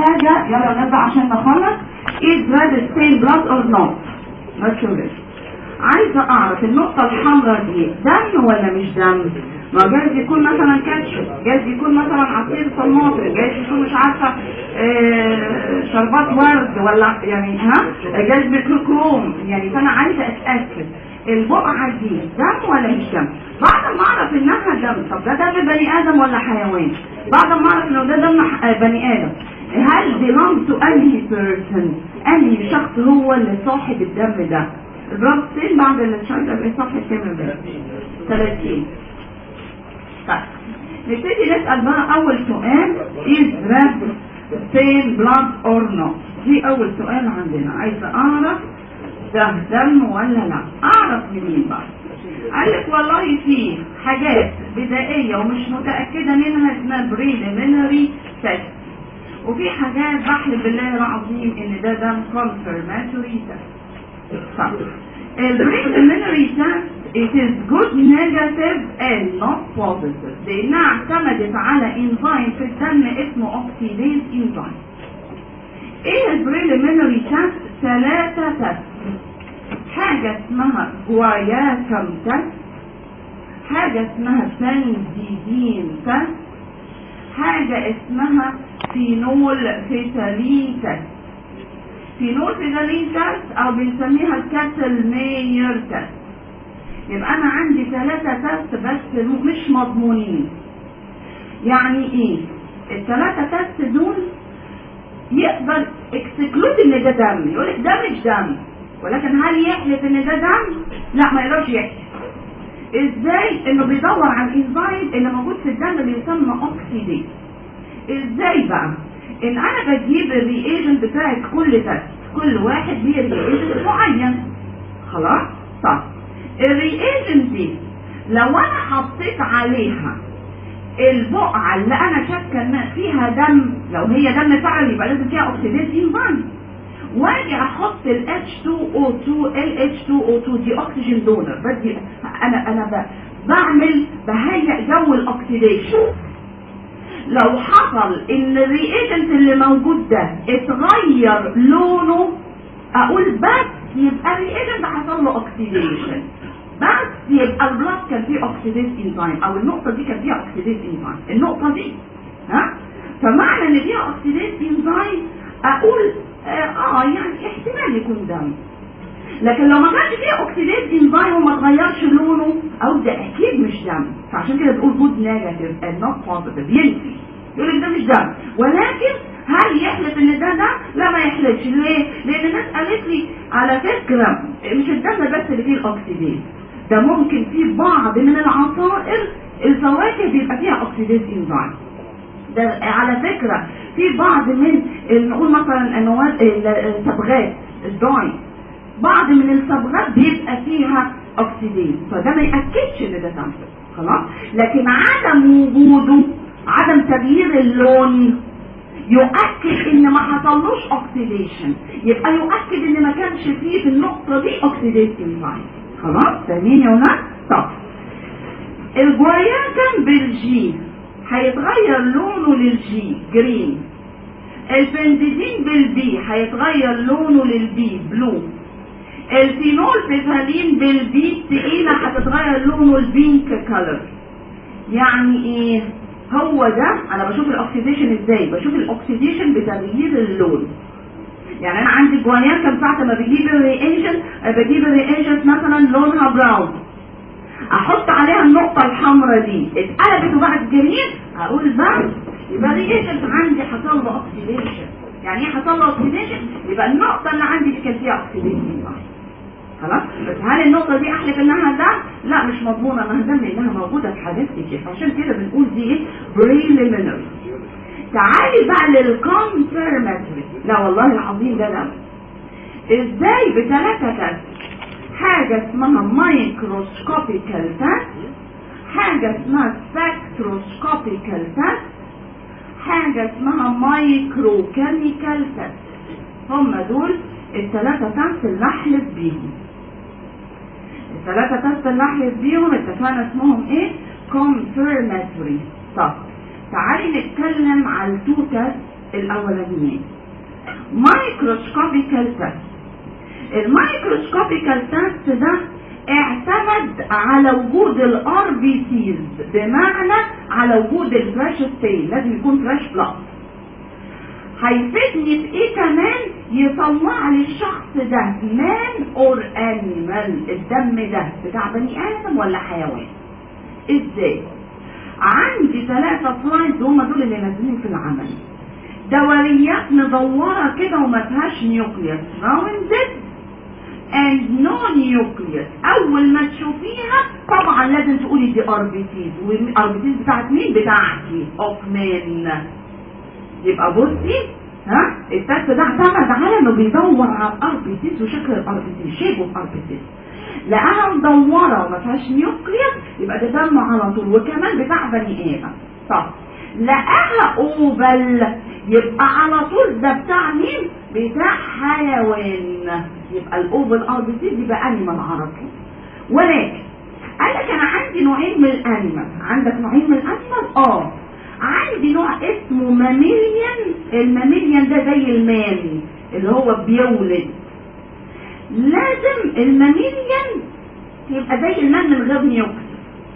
حاجة يلا نبدأ عشان نخلص is red stain blood or not not sure عايزة اعرف النقطة الحمراء دي دم ولا مش دم ما جايز يكون مثلا كاتشب جايز يكون مثلا عصير طماطم جايز يكون مش عارفة آه، شربات ورد ولا يعني ها جايز بيكون كروم يعني فانا عايزة اتأكد البقعة دي دم ولا مش دم بعد ما اعرف انها دم طب ده دم بني ادم ولا حيوان بعد ما اعرف انه ده دم ح- آه، بني ادم هل belong to انهي person انهي شخص هو اللي صاحب الدم ده البلاد ستين بعد الشهر ده صفحة كام بقى 30 طيب نبتدي نسأل بقى أول سؤال is red stain blood or not دي أول سؤال عندنا عايزة أعرف ده دم ولا لا أعرف منين بقى قال لك والله في حاجات بدائية ومش متأكدة منها اسمها preliminary test وفي حاجات بحلف بالله العظيم ان ده دم confirmatory test طب البريليمينري تيست it is good negative and not positive لانها اعتمدت على انزيم في الدم اسمه اوكسيديز انزيم ايه البريليمينري تيست ثلاثة تيست حاجة اسمها جواياكم تيست حاجة اسمها سنزيدين تيست حاجة اسمها فينول فيتالين تيست فينول فيتالين تيست او بنسميها الكاتل ماير تيست يبقى انا عندي ثلاثة تيست بس م- مش مضمونين يعني ايه الثلاثة تيست دول يقدر اكسكلود ان ده دم يقول لك ده مش دم ولكن هل يحلف ان ده دم لا ما يقدرش يحلف ازاي انه بيدور على الانزيم اللي موجود في الدم اللي يسمى اوكسيديز ازاي بقى ان انا بجيب الرياجنت بتاعت كل تيست كل واحد ليه رياجنت معين خلاص طب الرياجنت دي لو انا حطيت عليها البقعة اللي انا شاكة ان فيها دم لو هي دم فعلا يبقى لازم فيها اوكسيديز انزيم واجي احط ال H2O2 ال H2O2 دي اكسجين دونر بدي انا انا ب- بعمل بهيئ جو الاكسيديشن لو حصل ان الرياجنت اللي موجود ده اتغير لونه اقول بس يبقى الرياجنت حصل له اوكسيديشن بس يبقى البلاد كان فيه اوكسيديز انزيم او النقطه دي كان فيها اوكسيديز انزيم النقطه دي ها فمعنى ان فيها اوكسيديز انزيم اقول اه, آه يعني احتمال يكون دم لكن لو ما كانش فيه اوكسيديز انزيم وما اتغيرش لونه او ده اكيد مش دم فعشان كده بنقول جود نيجاتيف اند نوت بوزيتيف ينفي يقول لك ده مش دم ولكن هل يحلف ان ده دم؟ لا ما يحلفش ليه؟ لان الناس قالت لي على فكره مش الدم بس اللي فيه الاكسيديز ده ممكن في بعض من العصائر الفواكه بيبقى فيها اوكسيديز انزيم ده على فكرة في بعض من نقول مثلا انواع الصبغات الداي بعض من الصبغات بيبقى فيها اوكسيديز فده ما ياكدش ان ده دم خلاص لكن عدم وجوده عدم تغيير اللون يؤكد ان ما حصلوش اوكسيديشن يبقى يؤكد ان ما كانش فيه في النقطه دي اوكسيديز انزيم خلاص فاهمين يا ولاد طب الجواياكم بالجي هيتغير لونه للجي جرين البنزيدين بالبي هيتغير لونه للبي بلو الفينول بيتالين بالبي تقيلة هتتغير لونه البينك كالر يعني ايه هو ده انا بشوف الاكسيديشن ازاي بشوف الاكسيديشن بتغيير اللون يعني انا عندي جوانيان كان ساعه ما بجيب الرياجنت بجيب الرياجنت مثلا لونها براون احط عليها النقطة الحمراء دي اتقلبت وبقت جميل اقول بس يبقى الرياجنت عندي حصل له اوكسيديشن يعني ايه حصل له اوكسيديشن يبقى النقطة اللي عندي دي كان فيها اوكسيديشن خلاص بس هل النقطة دي احلف انها دم؟ لا مش مضمونة انها دم لانها موجودة في حاجات كتير عشان كده بنقول دي ايه بريليمينري تعالي بقى للكونفيرماتوري لا والله العظيم ده دم ازاي بثلاثة تست حاجة اسمها مايكروسكوبيكال تست حاجة اسمها سبكتروسكوبيكال تست حاجة اسمها مايكرو كيميكال تست هم دول الثلاثة تست اللي احلف بيهم الثلاثة تست اللي احلف بيهم اتفقنا اسمهم ايه confirmatory طب تعالي نتكلم على التو تست الاولانيين مايكروسكوبيكال تيست المايكروسكوبيكال تيست ده اعتمد على وجود الار بي سيز بمعنى على وجود الفريش ستين لازم يكون فريش بلاد هيفيدني في ايه كمان يطلع لي الشخص ده مان اور انيمال الدم ده بتاع بني ادم ولا حيوان ازاي عندي ثلاثة سلايدز هم دول اللي نازلين في العمل دوريات مدورة كده وما فيهاش نيوكليوس راوندد and no nucleus اول ما تشوفيها طبعا لازم تقولي دي ار بي سيز والار بي سيز بتاعت مين بتاعتي اوف مين يبقى بصي ها التست ده اعتمد على انه بيدور على الار بي سيز وشكل الار بي سيز شيب الار بي سيز لقاها مدوره وما فيهاش نيوكليوس يبقى ده دم على طول وكمان بتاع بني ادم طب لقاها اوفل يبقى على طول ده بتاع مين بتاع حيوان يبقى الاوفل ار بي سيز يبقى انيمال على طول ولكن قال لك انا عندي نوعين من الانيمال عندك نوعين من الانيمال اه عندي نوع اسمه ماميليان الماميليان ده زي المان اللي هو بيولد لازم الماميليان يبقى زي المان من غير نيوكليس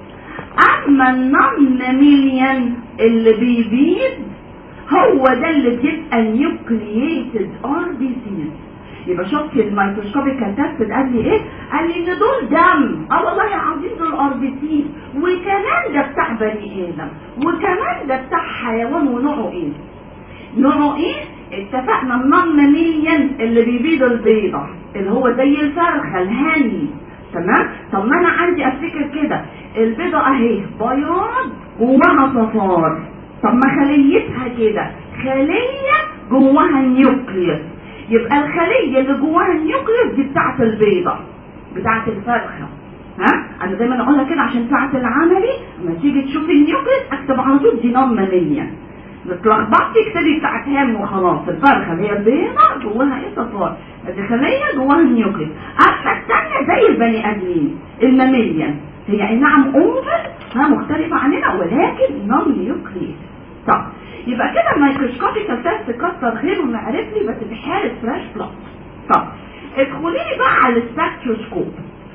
اما النون ماميليان اللي بيبيض هو ده اللي بيبقى نيوكلييتد ار بي سيز يبقى شفت الميكروسكوبيكال تيست قال لي ايه قال لي ان دول دم اه والله العظيم دول ار بي سي وكمان ده بتاع بني ادم وكمان ده بتاع حيوان ونوعه ايه نوعه ايه اتفقنا النون ماميليان اللي بيبيض البيضه اللي هو زي الفرخه الهاني تمام طب ما انا عندي افتكر كده البيضه اهي بياض جواها صفار طب ما خليتها كده خليه جواها النيوكليوس يبقى الخليه اللي جواها النيوكليوس دي بتاعه البيضه بتاعه الفرخه ها انا دايما اقولها كده عشان ساعه العملي لما تيجي تشوفي النيوكليوس اكتب على طول دي نون ماليه اتلخبطتي اكتبي بتاعت هام وخلاص الفرخه اللي هي البيضه جواها ايه صفار دي خليه جواها النيوكليوس اما الثانيه زي البني ادمين الماميليان هي اي نعم اوفر ها مختلفه عننا ولكن نون نيوكليس طب يبقى كده الميكروسكوبيكال تيست كتر خيره انه عرف لي بس في حاله فلاش بلاد طب ادخلي لي بقى على السبكتروسكوب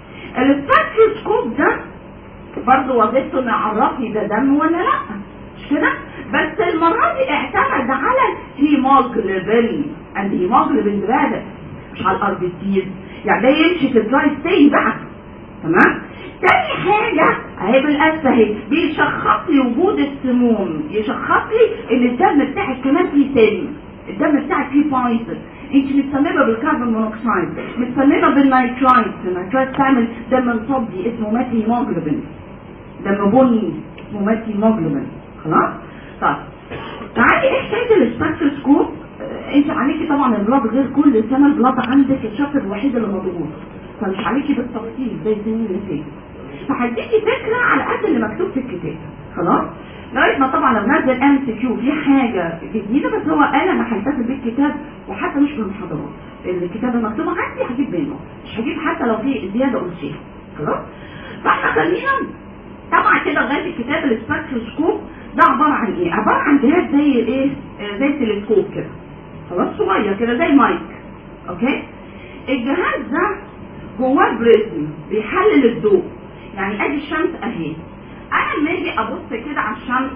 السبكتروسكوب ده برضه وظيفته انه يعرفني ده دم ولا لا مش كده بس المره دي اعتمد على الهيموجلوبين الهيموجلوبين ده مش على الار بي سيز يعني ده يمشي في الدراي ستين بقى تمام تاني حاجة اهي بالاسف اهي بيشخص لي وجود السموم يشخص لي ان الدم بتاعك كمان فيه سم الدم بتاعك فيه بايزن انت متسممه بالكربون مونوكسيد متسممه بالنيترايت النيترايت تعمل دم مصدي اسمه ماتي هيموجلوبين دم بني اسمه ماتي هيموجلوبين خلاص طيب تعالي ايه حكايه السبكتروسكوب انت عليكي طبعا البلاد غير كل سنه البلاد عندك الشخص الوحيد اللي مضغوط فمش عليكي بالتفصيل زي السنين اللي فاتت فهديكي فكره على قد اللي مكتوب في الكتاب خلاص لغايه ما طبعا لو نزل ام سي كيو في حاجه جديده بس هو قال انا هلتزم بالكتاب وحتى مش في المحاضرات الكتاب المكتوب عندي هجيب منه مش هجيب حتى لو في زياده قلتيها خلاص فاحنا خلينا طبعا كده لغايه الكتاب السبكتروسكوب ده عباره عن ايه؟ عباره عن جهاز زي ايه؟ زي التلسكوب كده خلاص صغير كده زي مايك اوكي؟ الجهاز ده جواه بريزم بيحلل الضوء يعني ادي الشمس اهي انا لما اجي ابص كده على الشمس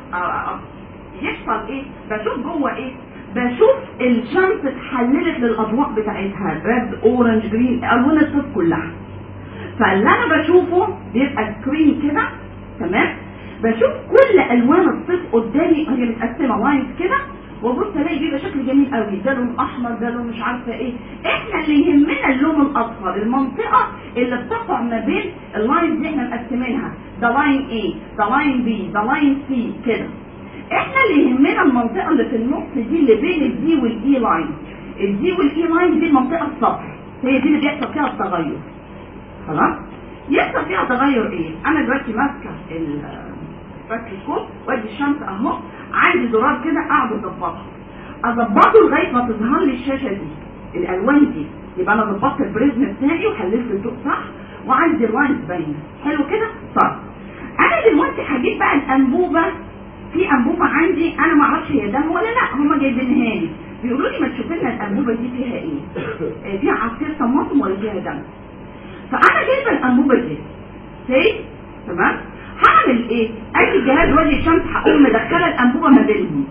يحصل ايه بشوف جوه ايه بشوف الشمس اتحللت للاضواء بتاعتها ريد اورنج جرين الوان الصوت كلها فاللي انا بشوفه بيبقى سكرين كده تمام بشوف كل الوان الصيف قدامي هي متقسمه لاينز كده وابص الاقي بيبقى شكل جميل قوي ده لون احمر ده لون مش عارفه ايه احنا اللي يهمنا اللون الاصفر المنطقه اللي بتقع ما بين اللاينز دي احنا مقسمينها ده لاين ايه ده لاين بي ده لاين سي كده احنا اللي يهمنا المنطقه اللي في النص دي اللي بين الدي والاي لاين الدي والاي لاين دي المنطقه الصفر هي دي اللي بيحصل فيها التغير خلاص يحصل فيها تغير ايه انا دلوقتي ماسكه السبكتروسكوب وادي الشمس اهو عندي زرار كده اقعد اظبطه اظبطه لغايه ما تظهر لي الشاشه دي الالوان دي يبقى انا ظبطت البريزم بتاعي وحللت الضوء صح وعندي اللاينز باينه حلو كده طيب انا دلوقتي هجيب بقى الانبوبه في انبوبه عندي انا ما اعرفش هي دم ولا لا هم جايبينها لي بيقولوا لي ما تشوف لنا الانبوبه دي فيها ايه آه، فيها عصير طماطم ولا فيها دم فانا جايبه الانبوبه دي سي تمام هعمل ايه اجي جهاز وجه الشمس هقوم مدخله الانبوبه ما بينهم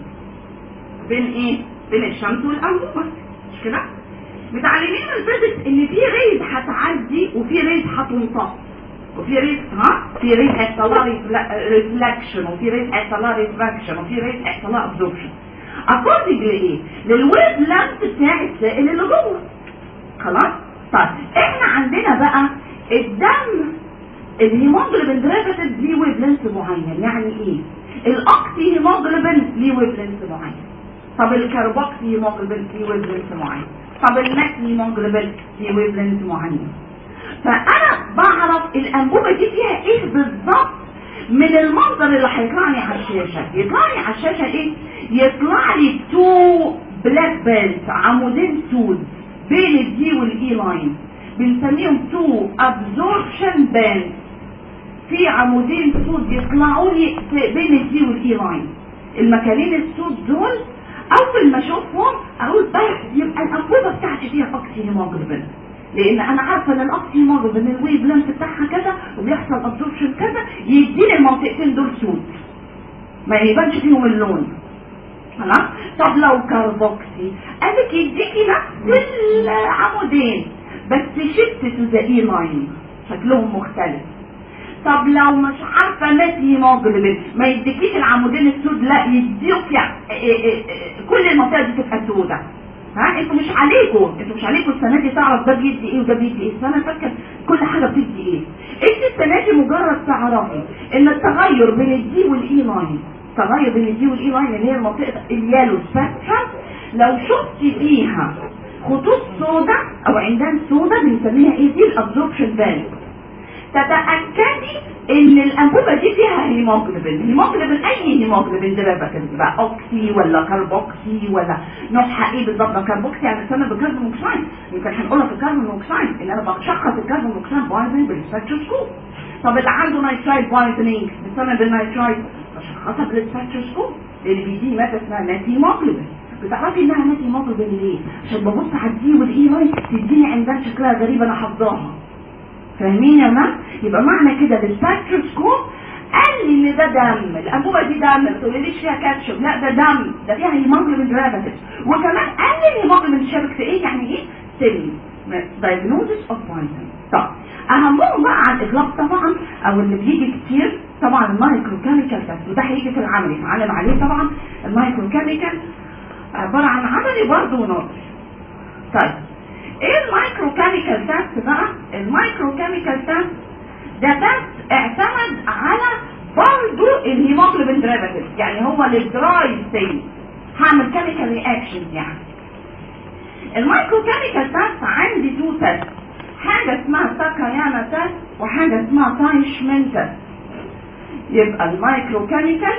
بين ايه بين الشمس والانبوبه مش كده متعلمين من الفيزيكس ان في ريز هتعدي وفي ريز هتنطق وفي ريز ها في ريز هيحصل لها ريفلكشن وفي ريز هيحصل لها ريفراكشن وفي ريز هيحصل لها ابزوربشن اكوردنج لايه للويف لانث بتاع السائل اللي جوه خلاص طيب احنا عندنا بقى الدم الهيموجلوبين ديريفاتيف ليه ويف لينث معين يعني ايه الاوكسي هيموجلوبين ليه ويف لينث معين طب الكربوكسي هيموجلوبين ليه ويف لينث معين طب الماكسي هيموجلوبين ليه ويف لينث معين فانا بعرف الانبوبه دي فيها ايه بالظبط من المنظر اللي هيطلع لي على الشاشه يطلع لي على الشاشه ايه يطلع لي تو بلاك بيلت عمودين سود بين الدي والاي لاين بنسميهم تو ابزوربشن باند في عمودين سود يطلعوا لي في- بين الدي والاي لاين المكانين السود دول اول ما اشوفهم اقول بس يبقى الانبوبه بتاعتي فيها اوكسي هيموجلوبين لان انا عارفه ان الاوكسي هيموجلوبين الويف لينث بتاعها كذا وبيحصل ابزوربشن كذا يديني المنطقتين دول سود ما يبانش فيهم اللون خلاص طب لو كاربوكسي قالك يديكي نفس العمودين بس شفت تو ذا اي لاين شكلهم مختلف طب لو مش عارفه مات هيموجلوبين ما يديكيش العمودين السود لا يديك يعني إيه إيه إيه كل المنطقه دي تبقى سودة ها انتوا مش عليكم انتوا مش عليكم السنه دي تعرف ده بيدي ايه وده بيدي ايه السنه فاكر كل حاجه بتدي ايه انت السنه دي مجرد تعرفي ان التغير بين الدي والاي لاين التغير بين الدي والاي لاين اللي هي المنطقه اليالو سبيكترم لو شفتي فيها خطوط سوداء او عندان سوداء بنسميها ايه دي الابزوربشن باند تتأكدي ان الانبوبة دي فيها هيموجلوبين هيموجلوبين اي هيموجلوبين ديريفاتيف بقى اوكسي ولا كاربوكسي ولا نوعها ايه بالظبط كاربوكسي يعني بتسمى بالكربون موكسايد يمكن هنقولها في الكربون موكسايد ان انا بشخص الكربون موكسايد بايزنج بالسبكتروسكوب طب اللي عنده نايترايت بايزنينج بتسمى بالنايترايت بشخصها بالسبكتروسكوب اللي بيديني ماده اسمها ناتي هيموجلوبين بتعرفي انها ناتي هيموجلوبين ليه؟ عشان ببص على الدي والاي لاين تديني عندها شكلها غريب انا حافظاها فاهمين يا جماعه يبقى معنى كده بالسبكتروسكوب قال لي ان ده دم الانبوبه دي دم ما تقوليليش فيها كاتشب لا ده دم ده فيها هيموجلوبين ديريفاتيف وكمان قال لي الهيموجلوبين شابك في ايه يعني ايه سيل diagnosis of poison طب اهمهم بقى على الاطلاق طبعا او اللي بيجي كتير طبعا المايكرو كيميكال تيست وده هيجي في العملي هنعلم عليه طبعا المايكرو كيميكال عباره عن عملي برضه ونظري طيب ايه المايكرو كيميكال تيست بقى المايكرو كيميكال تيست ده تيست اعتمد على برضه الهيموجلوبين ديريفاتيف يعني هو للدراي ستيت هعمل كيميكال رياكشنز يعني المايكرو كيميكال تيست عندي تو تيست حاجه اسمها تاكايانا تيست وحاجه اسمها تايشمن تيست يبقى المايكرو كيميكال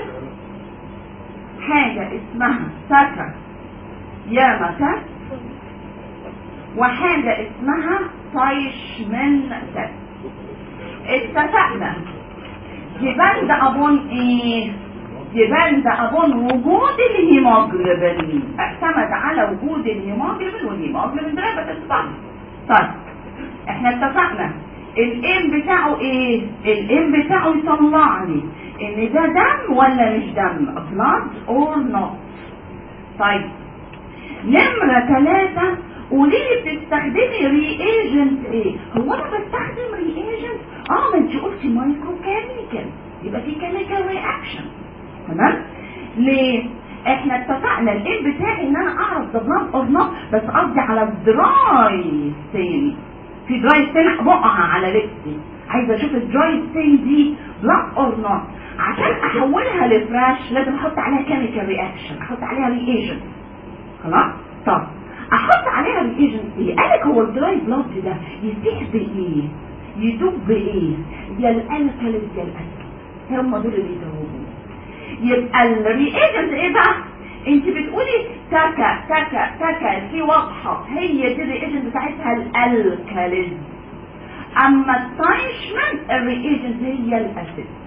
حاجه اسمها تاكا ياما تيست وحاجة اسمها تايشمن تيست اتفقنا ديبند ابون ايه ديبند ابون وجود الهيموجلوبين اعتمد على وجود الهيموجلوبين والهيموجلوبين ديريفاتيف صح طيب احنا اتفقنا الام بتاعه ايه الام بتاعه يطلع لي ان ده دم ولا مش دم blood or not طيب نمرة ثلاثة قولي لي بتستخدمي رياجنت ايه هو انا بستخدم رياجنت اه ما انت قلتي مايكرو كيميكال يبقى في كيميكال رياكشن تمام ليه احنا اتفقنا الايه بتاعي ان انا اعرف ده بلاد اور نوت بس قصدي على الدراي ستين في دراي ستين بقع على لبسي عايزه اشوف الدراي ستين دي بلاد اور نوت عشان احولها لفراش لازم احط عليها كيميكال رياكشن احط عليها رياجنت خلاص طب احط عليها رياجنت ايه قالك هو الدراي بلاد ده يسيح بايه يدوب بايه يا الالكاليز يا الاسيد هم دول اللي يدوبوا يبقى الرياجنت ايه بقى انت بتقولي تاكا تاكا تاكا دي واضحه هي دي الرياجنت بتاعتها الالكاليز اما التايشمنت الرياجنت هي الاسيد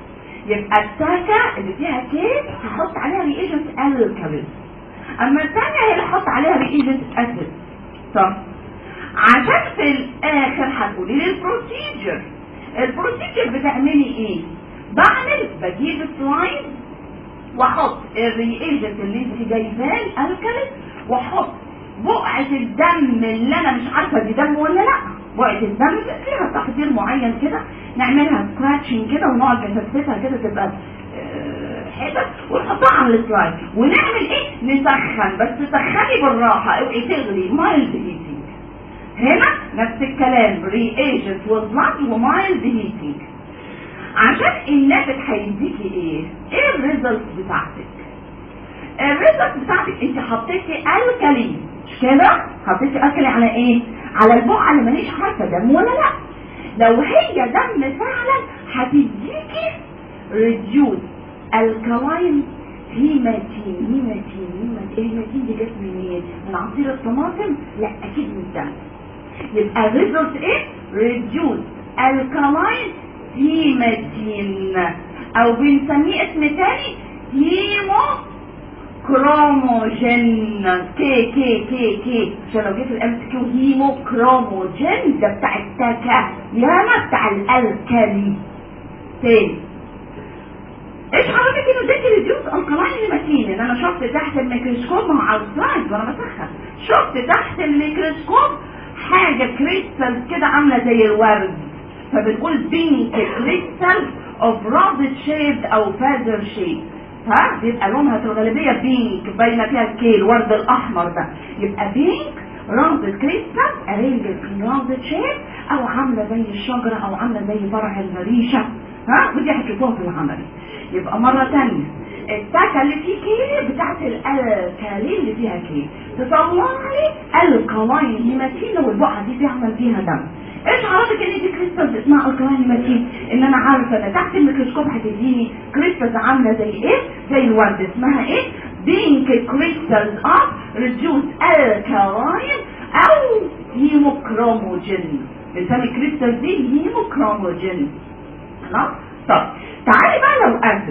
يبقى التاكا اللي فيها كيس هحط عليها ريجنت الكالين اما الثانيه هي اللي هحط عليها ريجنت اسيد طب عشان في الاخر هتقولي لي البروسيجر البروسيجر بتعملي ايه بعمل بجيب سلايد واحط الرياجنت اللي انت جايباه الكالين واحط بقعة الدم اللي انا مش عارفة دي دم ولا لا بقعة الدم فيها تحضير معين كده نعملها سكراتشنج كده ونقعد نفتفتها كده تبقى آه، حتت ونحطها على السلايد ونعمل ايه نسخن بس تسخني بالراحة اوعي تغلي مايلد هيتنج هنا نفس الكلام رياجنت وبلاد ومايلد هيتنج عشان الناتج هيديكي ايه ايه الريزلت بتاعتك الريزلت بتاعتك انت حطيتي الكالين مش كده حطيتي الكالين على ايه على البقعه اللي مانيش عارفه دم ولا لا لو هي دم فعلا هتديكي ريديوز الكلاين هيماتين هيماتين هيماتين الهيماتين دي جت منين من عصير الطماطم لا اكيد من الدم يبقى الريزلت ايه ريديوز الكلاين هيماتين او بنسميه اسم تاني هيمو كروموجين كي كي كي كي عشان لو جيت الام كيو هيمو كروموجين ده بتاع التاكا ياما بتاع الالكالي تاني ايش حضرتك انه اديتي ريديوس الكلاين هيماتين ان انا شفت تحت الميكروسكوب مع السلايد وانا بسخن شفت تحت الميكروسكوب حاجه كريستال كده عامله زي الورد فبنقول بينك كريستال اوف رابط شيد او فازر شيد ها بيبقى لونها في الغالبيه بينك باينه فيها الكي الورد الاحمر ده يبقى بينك رابط كريستال ارينج في رابط شيد او عامله زي الشجره او عامله زي فرع الريشه ها ودي هتشوفوها في العملي يبقى مره ثانيه التاكا اللي فيه كي بتاعت الالكالين اللي فيها كي تطلع لي الكلاين هيماتين لو البقعه دي بيعمل فيها دم ايش عرفك ان دي كريستالز اسمها الكلاين هيماتين ان انا عارفه ان تحت الميكروسكوب هتديني كريستالز عامله زي ايه زي الورد اسمها ايه بينك كريستالز اوف ريديوس الكلاين او هيموكروموجين بنسمي الكريستالز دي هيموكروموجين خلاص طب تعالي بقى لو اسيد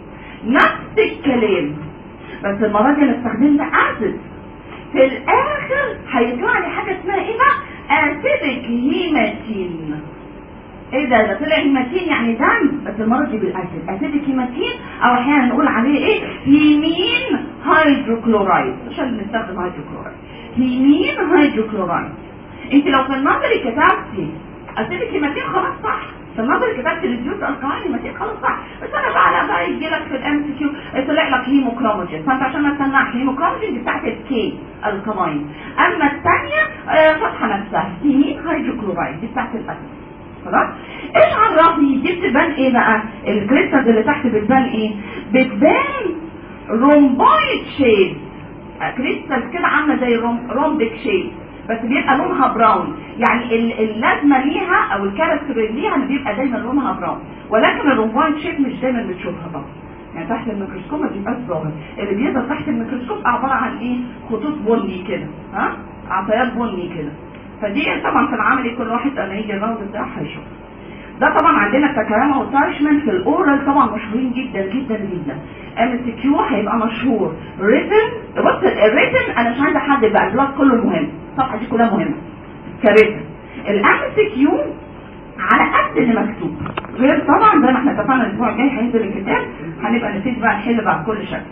نفس الكلام بس المره دي انا استخدمنا اسيد في الاخر هيطلع لي حاجه اسمها ايه بقى اسيدك هيماتين ايه ده ده طلع هيماتين يعني دم بس المره دي بالاسيد اسيدك هيماتين او احيانا نقول عليه ايه هيمين هيدروكلورايد عشان نستخدم هيدروكلورايد هيمين هيدروكلورايد انت لو في النظري كتبتي اسيدك هيماتين خلاص صح في النظري كتبت الريديوس الكلاين هيماتين خلاص صح بس انا بقى لا بقى يجي لك في الام سي كيو طلع لك هيموكروموجين فانت عشان ما تسمعش هيموكروموجين دي بتاعت الكي الكلاين اما الثانيه آه فتحه نفسها هيمين هيدروكلورايد دي بتاعت الاسيد خلاص ايش عرفني دي بتبان ايه بقى الكريستالز اللي تحت بتبان ايه بتبان رومبويد شيد كريستالز كده عامله زي رومبيك شيد بس بيبقى لونها براون يعني ال- اللازمه ليها او الكاركتر ليها اللي بيبقى دايما لونها براون ولكن الرومبويد شيد مش دايما بتشوفها طبعا يعني تحت الميكروسكوب ما بيبقاش ظاهر اللي بيظهر تحت الميكروسكوب عباره عن ايه خطوط بني كده ها عطيات بني كده فدي طبعا في العملي كل واحد اما يجي الراوند بتاعه هيشوف ده طبعا عندنا التكرامة والتارشمنت في الاورال طبعا مشهورين جدا جدا جدا ام سي كيو هيبقى مشهور ريتن بص الريتن انا مش عايزه احدد بقى البلاك كله مهم الصفحه دي كلها مهمه كريتن الام سي كيو على قد اللي مكتوب غير طبعا زي ما احنا اتفقنا الاسبوع الجاي هينزل الكتاب هنبقى نبتدي بقى نحل بقى كل شكل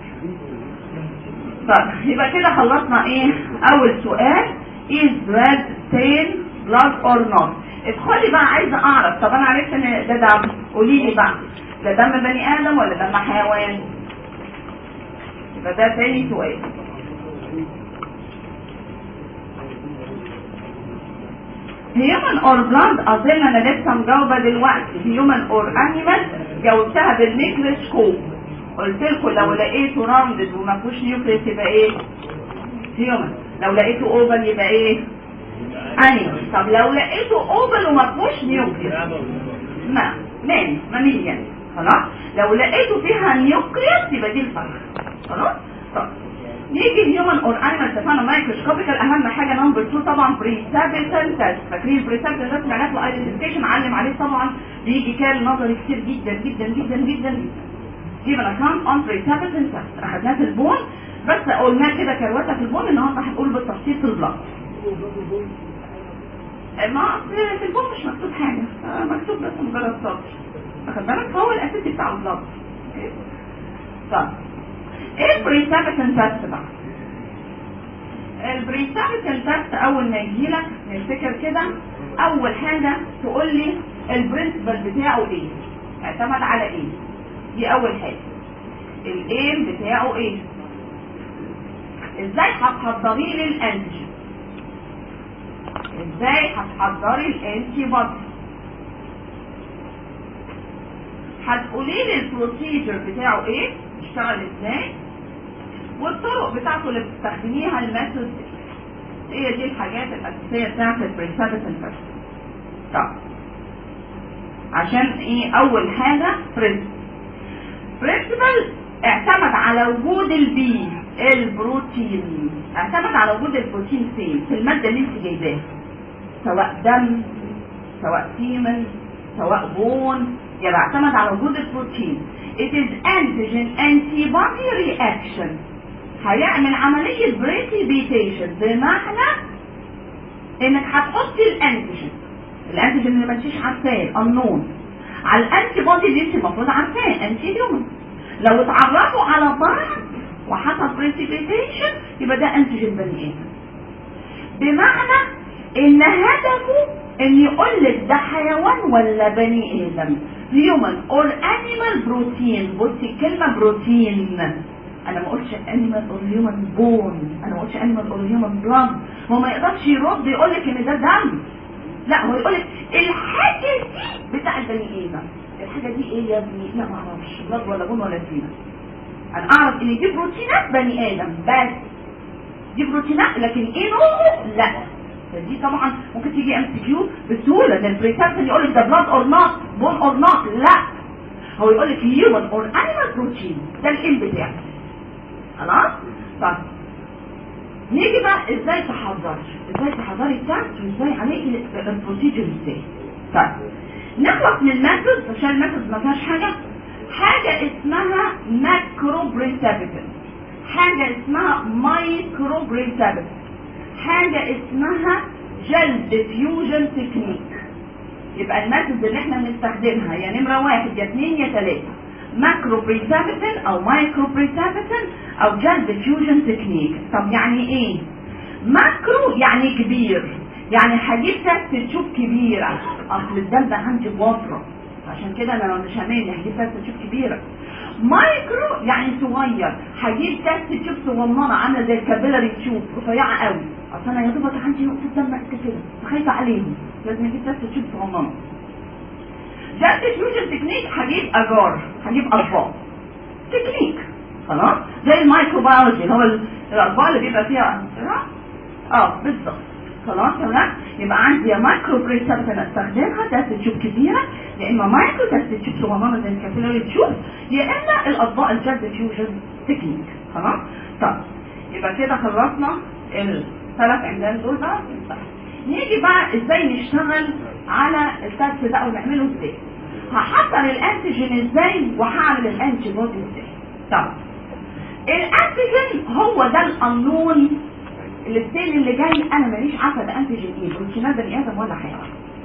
طيب يبقى كده خلصنا ايه اول سؤال is red stain blood or not ادخلي بقى عايزه اعرف طب انا عرفت ان ده دم قولي لي بقى ده دم بني ادم ولا دم حيوان يبقى ده تاني سؤال هيومن اور بلاند اظن انا لسه مجاوبه دلوقتي هيومن اور انيمال جاوبتها بالميكروسكوب قلت لكم لو لقيته راوندد وما فيهوش نيوكليس يبقى ايه هيومن لو لقيته اوفل يبقى ايه انيمال طب لو لقيته اوفل وما فيهوش نيوكليس ما ماني ماميليان خلاص لو لقيته فيها نيوكليس يبقى دي الفرخ خلاص طب نيجي الهيومن اور انيمال اتفقنا مايكروسكوبيكال اهم حاجه نون نمبر 2 طبعا بريسابيتال تيست فاكرين البريسابيتال تيست معناته الايدنتيفيكيشن علم عليه طبعا بيجي كان نظري كتير جدا جدا جدا جدا جيبنا كام اون بريسابيتال تيست اخدناه في البون بس قلناه كده كروته في البون النهارده هنقول بالتفصيل في البلاد ما في في البون مش مكتوب حاجه آه، مكتوب بس مجرد سطر واخد بالك هو الاساسي بتاع البلاد أوكي؟ طب ايه البريسابيتال تيست بقى البريسابيتال تيست اول ما يجيلك نفتكر كده اول حاجه تقول لي البرنسبل بتاعه ايه اعتمد على ايه دي اول حاجه الايم بتاعه ايه ازاي هتحضري لي الانتيجين ازاي هتحضري الانتي بودي هتقولي لي البروسيجر بتاعه ايه اشتغل ازاي والطرق بتاعته اللي بتستخدميها الميثود هي دي الحاجات الاساسيه بتاعت البريسابيتال فيرست طب عشان ايه اول حاجه برنسبل برنسبل اعتمد على وجود البي البروتين اعتمد على وجود البروتين فين في الماده اللي انت جايباها سواء دم سواء سيمن سواء بون يبقى اعتمد على وجود البروتين it is antigen antibody reaction هيعمل عملية بريسيبيتيشن بمعنى انك هتحطي الانتيجين الانتيجين اللي ما انتيش عارفاه النون على الانتي بودي اللي انت المفروض عارفاه انتي هيومن لو اتعرفوا على بعض وحصل بريسيبيتيشن يبقى ده انتيجين بني ادم بمعنى ان هدفه ان يقول لك ده حيوان ولا بني ادم هيومن اور انيمال بروتين بصي كلمه بروتين انا ما قلتش انيمال اور هيومن بون انا ما قلتش انيمال اور هيومن بلاد هو ما يقدرش يرد يقول لك ان ده دم لا هو يقول لك الحاجه دي بتاع البني ادم الحاجه دي ايه يا ابني لا ما اعرفش بلاد ولا بون ولا سينا انا اعرف ان دي بروتينات بني ادم بس دي بروتينات لكن ايه نوعه لا فدي طبعا ممكن تيجي ام سي كيو بسهوله ده البريسبشن يقول لك ده بلاد اور نوت بون اور نوت لا هو يقول لك هيومن اور انيمال بروتين ده الام بتاعه خلاص طيب نيجي بقى ازاي تحضري ازاي تحضري التست وازاي عليكي البروسيجر ازاي طيب نخلص من الميثود عشان الميثود ما فيهاش حاجه حاجه اسمها ماكرو بريسبيتن حاجه اسمها مايكرو بريسبيتن حاجه اسمها جل ديفيوجن تكنيك يبقى الميثود اللي احنا بنستخدمها يا نمره واحد يا اثنين يا ثلاثه ماكرو بريسابيتن او مايكرو بريسابيتن او جل ديفيوجن تكنيك طب يعني ايه ماكرو يعني كبير يعني هجيب تست تشوف كبيره اصل الدم ده عندي بوفره عشان كده انا مش هماني هجيب تست تشوف كبيره مايكرو يعني صغير هجيب تست تشوف صغننه عامله زي الكابيلاري تشوف رفيعه قوي اصل انا يا دوبك عندي نقطه دم قد كده فخايفه عليهم لازم اجيب تست تشوف صغننه ده ديفيوجن تكنيك هجيب اجار هجيب اطباق تكنيك خلاص زي المايكروبيولوجي اللي هو ال- الاطباق اللي بيبقى فيها اه بالظبط خلاص تمام يبقى عندي يا مايكرو بريسبتن استخدمها تست تشوف كبيره يا اما مايكرو تست تشوف صغننه زي الكابيلاري تشوف يا اما الاطباق الجد ديفيوجن تكنيك خلاص طب يبقى كده خلصنا الثلاث عمدان دول بقى نيجي بقى ازاي نشتغل على التست ده ونعمله ازاي هحضر الانتيجين ازاي وهعمل الانتي بودي ازاي طب الانتيجين هو ده القانون الستيل اللي جاي انا ماليش عارفه ده انتيجين ايه بروتينات بني ادم ولا حيوان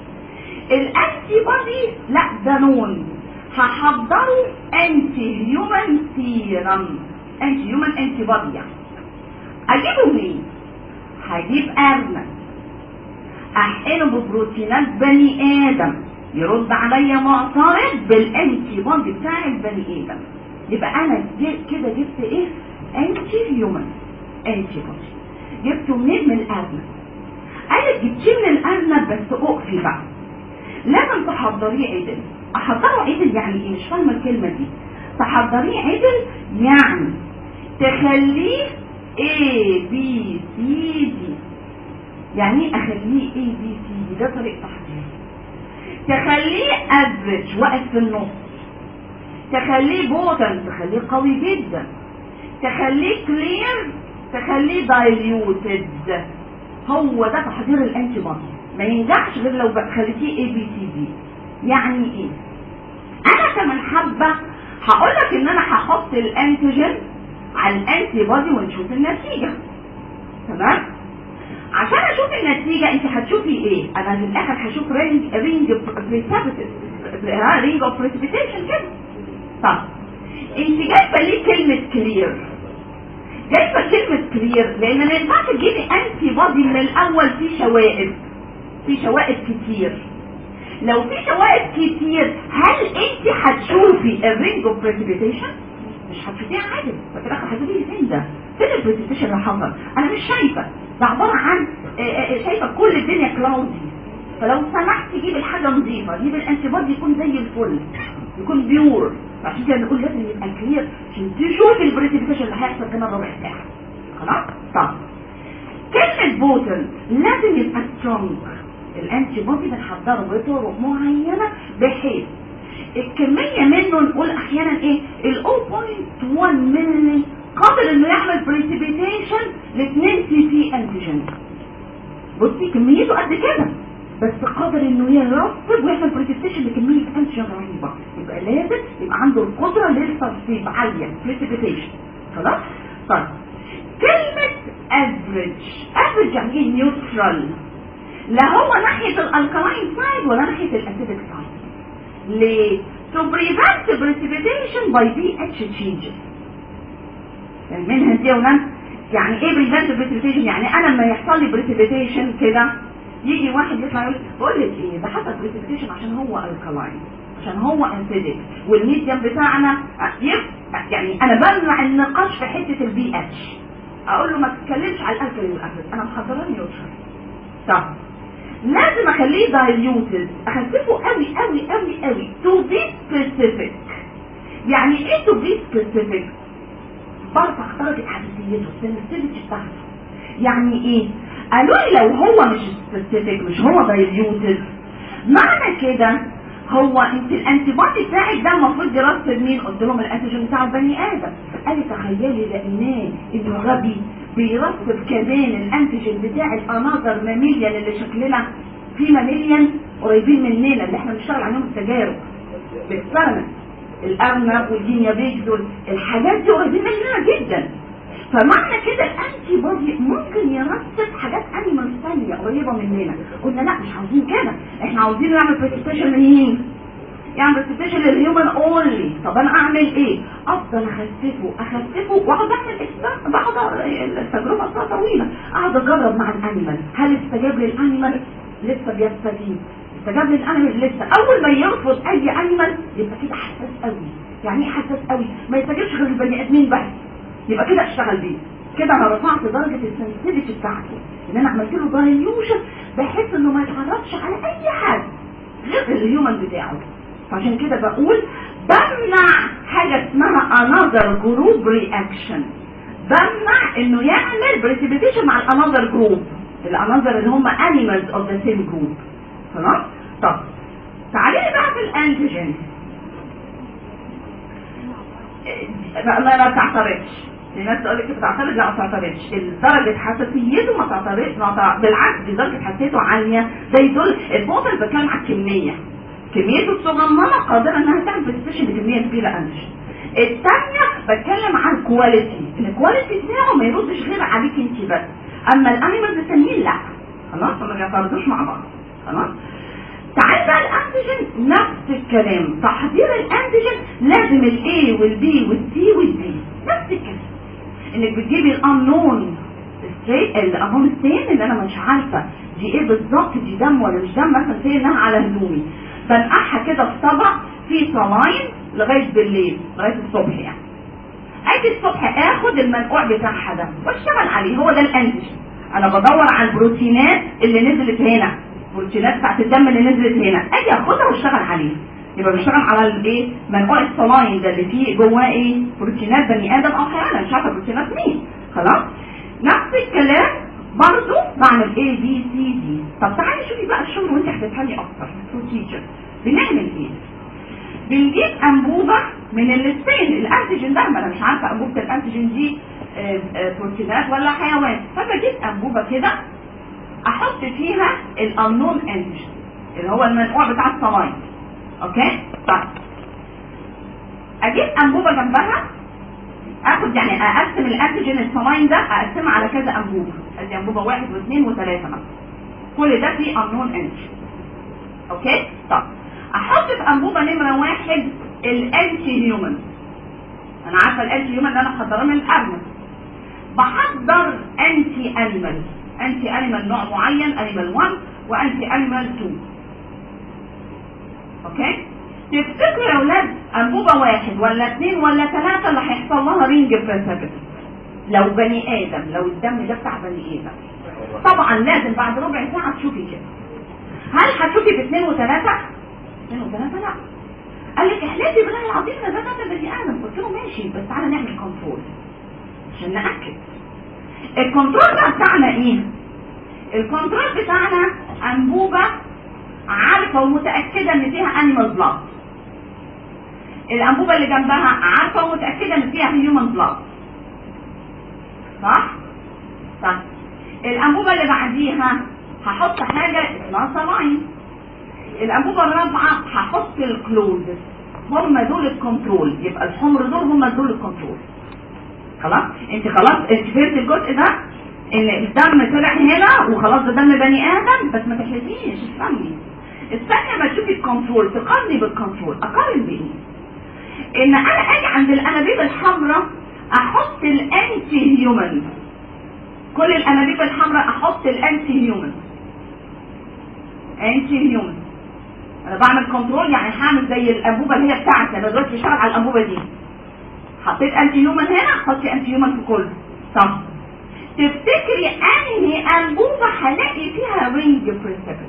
الانتي بودي لا ده نون هحضره انتي هيومن سيرم انتي هيومن انتي بودي يعني اجيبه منين هجيب ارنب احقنه ببروتينات بني ادم يرد عليا معترض بالانتي بودي بتاع البني ادم يبقى انا جي- كده جبت ايه انتي هيومن انتي بودي جبته منين من الارنب قالت جبتيه من الارنب بس اقفي بقى لازم تحضريه عدل احضره عدل يعني ايه مش فاهمه الكلمه دي تحضريه عدل يعني تخليه A B C D يعني ايه اخليه A B C D ده طريقه تحضير تخليه افريج واقف في النص تخليه بوتن تخليه قوي جدا تخليه كلير تخليه دايليوتد هو ده تحضير الانتي بودي ما ينجحش غير لو خليتيه اي بي سي دي يعني ايه انا كمان حابه هقول لك ان انا هحط الانتيجين على الانتي بودي ونشوف النتيجه تمام عشان اشوف النتيجه انت هتشوفي ايه انا في الاخر هشوف رينج رينج رينج اوف بريسبيتيشن كده طب انت جايبه ليه كلمه كلير جايبه كلمه كلير لان ما ينفعش تجيبي انتي بودي من الاول في شوائب في شوائب كتير لو في شوائب كتير هل انت هتشوفي الرينج اوف بريسبيتيشن مش هتشوفيها عادي ففي الاخر هتقولي فين ده فين البريسبيتيشن اللي حصل انا مش شايفه ده عباره عن شايفه كل الدنيا كلاودي فلو سمحت جيب الحاجه نظيفه جيب الانتي بودي يكون زي الفل يكون بيور عشان كده نقول لازم يبقى كلير عشان تشوف البريسبيتيشن اللي هيحصل كمان ربع ساعه خلاص طب كلمه بوتل لازم يبقى سترونج الانتي بودي بنحضره بطرق معينه بحيث الكميه منه نقول احيانا ايه ال 0.1 مللي قادر انه يعمل بريسبيتيشن ل 2 سي سي انتيجين بصي كميته قد كده بس قادر انه يرطب ويعمل بريسبيتيشن لكميه انتيجين رهيبه يبقى لازم يبقى عنده القدره للترطيب عاليه بريسبيتيشن خلاص طيب كلمه افريج افريج يعني ايه نيوترال لا هو ناحيه الالكالاين سايد ولا ناحيه الاسيدك سايد ليه to prevent precipitation by pH changes منها دي وناس يعني ايه بريفنت بريسبيتيشن يعني انا لما يحصل لي بريسبيتيشن كده يجي واحد يطلع يقول بقول لك ايه ده حصل بريسبيتيشن عشان هو الكلاين عشان هو انسيدك والميديم بتاعنا يعني انا بمنع النقاش في حته البي اتش اقول له ما تتكلمش على الالكلي والاسيد انا محضره نيوترال طب لازم اخليه دايليوتد اخففه قوي قوي قوي قوي تو بي سبيسيفيك يعني ايه تو بي سبيسيفيك برفع درجة حساسيته السنسيتيفيتي بتاعته يعني ايه قالوا لي لو هو مش سبيسيفيك مش هو دايليوتد معنى كده هو انت الانتي بودي بتاعك ده المفروض يرصد مين قلت لهم الانتيجين بتاع البني ادم قال لي تخيلي لقيناه انه غبي بيرصد كمان الانتيجين بتاع الاناظر ماميليان اللي شكلنا في ماميليان قريبين مننا اللي احنا بنشتغل عليهم التجارب باكسبيرمنت الارنب والجينيا بيجدول الحاجات دي قريبين مننا جدا فمعنى كده الانتي بودي ممكن يرصد حاجات انيمال ثانيه قريبه مننا قلنا لا مش عاوزين كده احنا عاوزين نعمل بريسبيتيشن لمين يعني بريسبيتيشن للهيومن اونلي طب انا اعمل ايه افضل اخففه اخففه واقعد اعمل اكسبيرمنت بقعد التجربه بتاعتها طويله اقعد اجرب مع الانيمال هل استجاب للانيمال لسه بيستجيب استجاب للانيمال لسه اول ما يرفض اي انيمال يبقى كده حساس قوي يعني ايه حساس قوي ما يستجيبش غير البني ادمين بس يبقى كده اشتغل بيه كده انا رفعت درجه السنسيتيفيتي بتاعته ان انا عملت له دايليوشن بحيث انه ما يتعرضش على اي حاجه غير الهيومن بتاعه فعشان كده بقول بمنع حاجه اسمها another group reaction بمنع انه يعمل بريسيبيتيشن مع الانذر جروب الانذر اللي هم animals of the same group خلاص طب تعالي لي بقى في الانتيجين ما ما بتعترضش في ناس تقول لك بتعترض لا ما بتعترضش درجه حساسيته ما تعترضش ما تعترض. بالعكس دي درجه حساسيته عاليه ده يدل البوطه اللي بتكلم على الكميه كميته الصغننه قادره انها تعمل بريسبيشن بكميه كبيره انتيجين الثانيه بتكلم عن كواليتي الكواليتي بتاعه ما يردش غير عليك انت بس اما الانيمالز التانيين لا خلاص ما بيعترضوش مع بعض خلاص تعال بقى الانتيجين نفس الكلام تحضير الانتيجين لازم الاي والبي والسي والدي نفس الكلام انك بتجيبي الانون الانون ستين اللي انا مش عارفه دي ايه بالظبط دي دم ولا مش دم مثلا سي انها على هدومي بنقعها كده في طبق فيه صلاين لغايه بالليل لغايه الصبح يعني اجي الصبح اخد المنقوع بتاعها ده واشتغل عليه هو ده الانتيجين انا بدور على البروتينات اللي نزلت هنا البروتينات بتاعت الدم اللي نزلت هنا اجي اخدها واشتغل عليها يبقى بشتغل على الايه منقوع الصلاين ده اللي فيه جواه ايه بروتينات بني ادم او حيوان مش عارفه بروتينات مين خلاص نفس الكلام برضو بعمل ايه بي سي دي طب تعالي شوفي بقى الشغل وانت هتفهمي اكتر بروسيجر بنعمل ايه بنجيب انبوبه من الستين الانتيجين ده ما انا مش عارفه انبوبه الانتيجين دي آه، آه، بروتينات ولا حيوان فبجيب انبوبه كده احط فيها الانون انتيجين اللي هو المنقوع بتاع الصلاين اوكي طيب اجيب انبوبه جنبها اخد يعني اقسم الانتيجين الصلاين ده اقسمها على كذا انبوبه ادي انبوبه واحد واثنين وثلاثه مثلا كل ده فيه انون انتيجين اوكي طب احط في انبوبه نمره واحد الانتي هيومن انا عارفه الانتي هيومن اللي انا محضراه من الارنب بحضر انتي انيمال انتي انيمال نوع معين انيمال 1 وانتي انيمال 2 اوكي تفتكروا يا اولاد انبوبه واحد ولا اثنين ولا ثلاثه اللي هيحصل لها رينج بريسبت لو بني ادم لو الدم ده بتاع بني ادم طبعا لازم بعد ربع ساعه تشوفي كده هل هتشوفي باثنين وثلاثه اثنين وثلاثه لا قال لك احلفي بالله العظيم ده ده بني ادم قلت له ماشي بس تعالى نعمل كنترول عشان ناكد الكنترول ده بتاعنا ايه الكنترول بتاعنا انبوبه عارفه ومتاكده ان فيها انيمال بلاد الانبوبه اللي جنبها عارفه ومتاكده ان فيها هيومن بلاد صح صح الانبوبه اللي بعديها هحط حاجه اسمها صلاين الانبوبه الرابعه هحط الكلوزز هم دول الكنترول يبقى الحمر دول هم دول الكنترول خلاص انت خلاص انت فهمت الجزء ده ان الدم طلع هنا وخلاص ده دم بني ادم بس ما تحلفيش استني استني ما تشوفي الكنترول تقارني بالكنترول اقارن بايه ان انا اجي عند الانابيب الحمراء احط الانتي هيومن كل الانابيب الحمراء احط الانتي هيومن انتي هيومن انا بعمل كنترول يعني هعمل زي الانبوبه اللي هي بتاعتي انا دلوقتي بشتغل على الانبوبه دي حطيت انتي هيومن هنا حطي انتي هيومن في كله صح تفتكري انهي انبوبه هلاقي فيها رينج بريسبت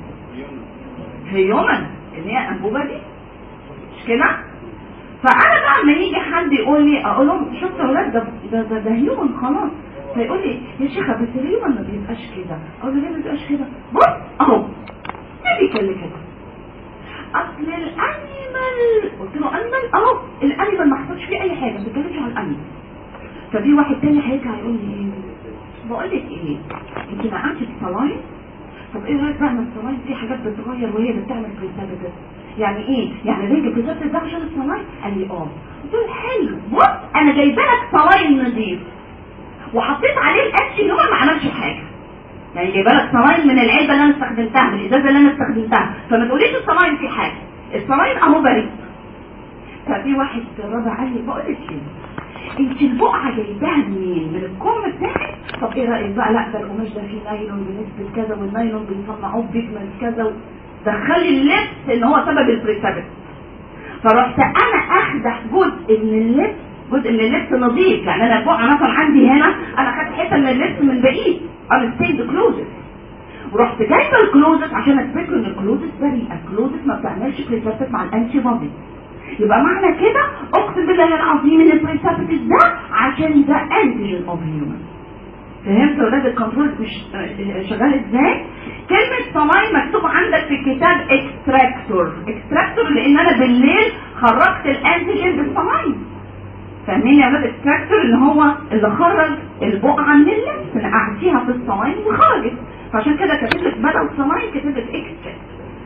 هيومن اللي هي الانبوبه دي مش كده فانا بقى لما يجي حد يقول لي اقول لهم شفتوا يا ولاد ده ده ده, ده هيومن خلاص فيقول لي يا شيخه بس الهيومن ما بيبقاش كده اقول له ليه ما بيبقاش كده بص اهو ما بيتكلم كده اصل الانيمال قلت له انيمال اهو الانيمال ما حصلش فيه اي حاجه ما بتتكلمش عن الانيمال ففي واحد تاني هيرجع يقول لي ايه بقول لك ايه انت نقعتي الصلاين طب ايه رايك بقى ان الصلاين دي حاجات بتتغير وهي اللي بتعمل بريسبتس يعني ايه يعني رينج بريسبتس ده عشان الصلاين قال لي اه قلت له حلو بص انا جايبه لك صلاين نضيف وحطيت عليه الاتش هو ما عملش حاجه يعني جايبه لك صلاين من العلبه اللي انا استخدمتها من الازازه اللي انا استخدمتها فما تقوليش الصلاين في حاجه الصلاين اهو بريء ففي واحد رابع قال لي بقول لك ايه انت البقعه جايباها منين من الكم بتاعك طب ايه رايك بقى لا ده القماش ده فيه نايلون بنسبه كذا والنايلون بيصنعوه بيجمنت كذا و... دخلي اللبس ان هو سبب البريسبت فرحت انا اخدع جزء من اللبس جزء من اللبس نظيف يعني انا البقعه مثلا عندي هنا انا خدت حته من اللبس من بقيه انا ستيند كلوزت ورحت جايبه الكلوزت عشان اثبت ان الكلوزت بريئه الكلوزت ما بتعملش بريسبت مع الانتي بودي يبقى معنى كده اقسم بالله العظيم ان البريسبتس ده عشان ده انتيجين اوف هيومن فهمت ولاد الكنترول مش شغال ازاي كلمة صلاي مكتوب عندك في الكتاب اكستراكتور اكستراكتور لان انا بالليل خرجت الانتيجين بالصلاي فاهمين يا ولاد اكستراكتور اللي هو اللي خرج البقعة من اللبس نقعتيها في الصلاي وخرجت فعشان كده كتبت لك بدل صلاي كتبت اكستراكت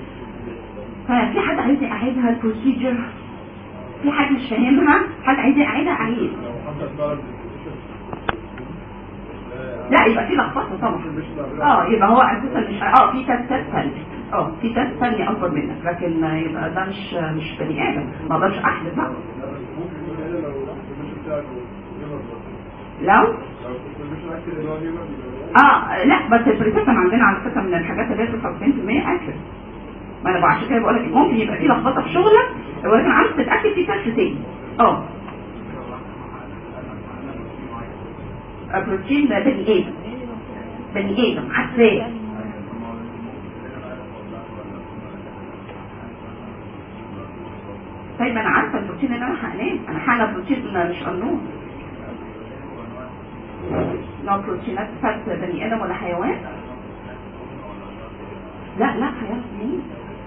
ففي حد عايز اعيدها البروسيجر في حد مش فاهمها حد عايز اعيدها اعيد لا يبقى في لخبطه طبعا اه يبقى هو اساسا مش اه في تستات ثانيه اه في تست ثانيه اكبر منك لكن يبقى ده مش مش بني ادم ما اقدرش احلف بقى لو اه لا بس البريسبشن عندنا على فكره من الحاجات اللي هي 99% اكل ما انا عشان كده بقول لك ممكن يبقى في لخبطه في شغلك ولكن عايز تتاكد في تست تاني اه البروتين ده بني ادم بني ادم عارفاه طيب انا عارفه البروتين اللي انا هنام انا حاله بروتين مش قانون لو بروتينات فات بني ادم ولا حيوان لا لا حيوان مين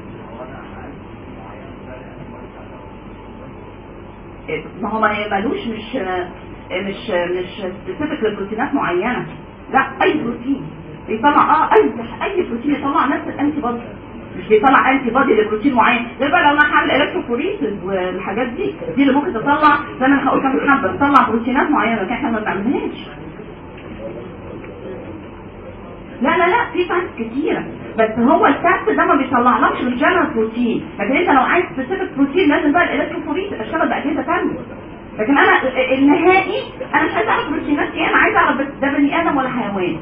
ما هو مالوش مش مش مش سبيسيفيك لبروتينات معينه لا اي بروتين بيطلع اه اي اي بروتين يطلع نفس الانتي بودي مش بيطلع انتي بودي لبروتين معين زي بقى لو انا حل الكتروفوريسيس والحاجات دي دي اللي ممكن تطلع زي ما انا هقول كام حبه تطلع بروتينات معينه لكن احنا ما بنعملهاش لا لا لا في تايبس كتيره بس هو التست ده ما بيطلعلكش الجنرال بروتين لكن انت لو عايز سبيسيفيك بروتين لازم بقى الالكتروفوريسيس اشتغل باجهزه ثانيه لكن انا النهائي انا مش عايز اعرف بروتينات ايه انا عايز اعرف ده بني ادم ولا حيوان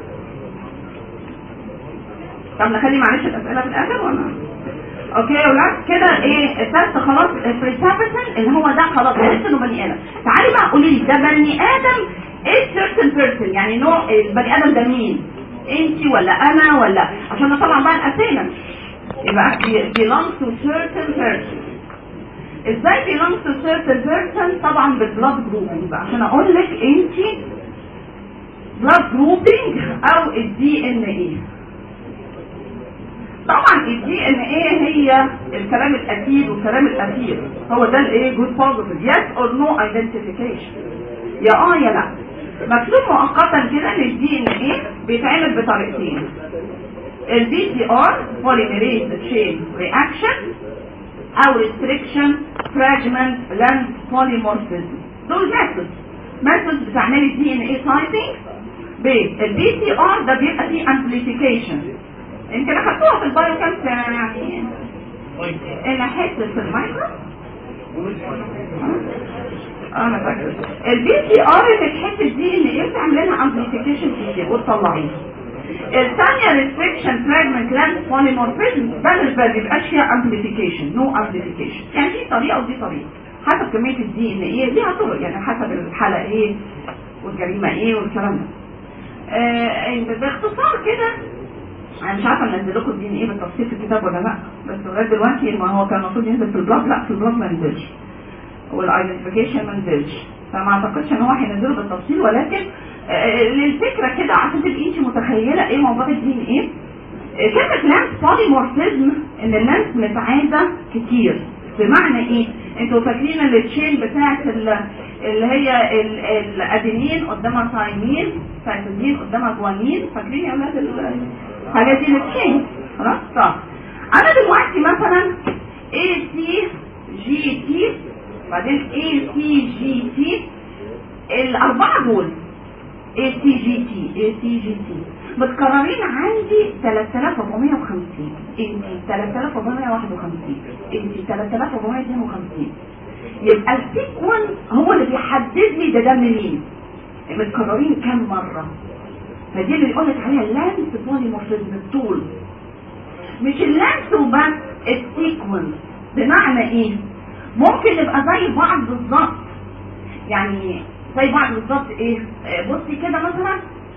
طب نخلي معلش الاسئله في الاخر ولا اوكي يا ولاد كده ايه التست خلاص بريسابيتن اللي هو ده خلاص عرفت انه بني ادم تعالي بقى قولي لي ده بني ادم ايه certain person يعني نوع البني ادم ده مين انت ولا انا ولا عشان نطلع بقى الاسئله يبقى belongs to certain person ازاي belongs to certain person طبعا بالبلاد جروبنج بقى عشان اقول لك انت بلاد جروبنج او الدي ان ايه طبعا الدي ان ايه هي الكلام الاكيد والكلام الاخير هو ده الايه جود بوزيتيف يس اور نو ايدنتيفيكيشن يا اه يا لا مكتوب مؤقتا كده ان الدي ان ايه بيتعمل بطريقتين البي سي ار بوليميريز تشين رياكشن او ريستريكشن فراجمنت لاند بوليمورفيزم دول ميثودز ميثودز بتعملي دي ان ايه سايتنج بالبي سي ار ده بيبقى فيه امبليفيكيشن يمكن اخدتوها في البايو كام يعني انا حته في المايكرو انا فاكر البي سي ار اللي الحته دي ان ايه بتعمل لنا امبليفيكيشن كتير وتطلعيه الثانيه ريستريكشن فراجمنت لاند بوليمورفيزم ده مش بيبقاش فيها امبليفيكيشن نو امبليفيكيشن يعني دي طريقه ودي طريقه حسب كميه الدي ان ايه ليها طرق يعني حسب الحاله ايه والجريمه ايه والكلام ده آه باختصار كده انا مش عارفه انزل لكم الدي ان ايه بالتفصيل في الكتاب ولا لا بس لغايه دلوقتي ما هو كان المفروض ينزل في البلاد لا في البلاد ما نزلش والايدنتيفيكيشن ما نزلش فما اعتقدش ان هو هينزله بالتفصيل ولكن آه للفكره كده عشان تبقي انت متخيله ايه موضوع الدي ان ايه كلمه لانس بوليمورفيزم ان اللانس متعاده كتير بمعنى ايه انتوا فاكرين التشين بتاعت اللي هي الادينين قدامها ثايمين سايتوزين قدامها جوانين فاكرين يا اولاد الحاجات دي التشين خلاص طب انا دلوقتي مثلا اي سي جي تي بعدين اي سي جي تي الاربعه دول اي سي جي تي اي سي جي تي متكررين عندي 3450 انت 3451 انت 3452 يبقى السيكونس هو اللي بيحدد لي ده دم مين متكررين كام مره فدي اللي يقول لك عليها اللانس بوليمورفيزم الطول مش اللانس وبس السيكونس بمعنى ايه ممكن نبقى زي بعض بالظبط يعني زي بعض بالظبط ايه بصي كده مثلا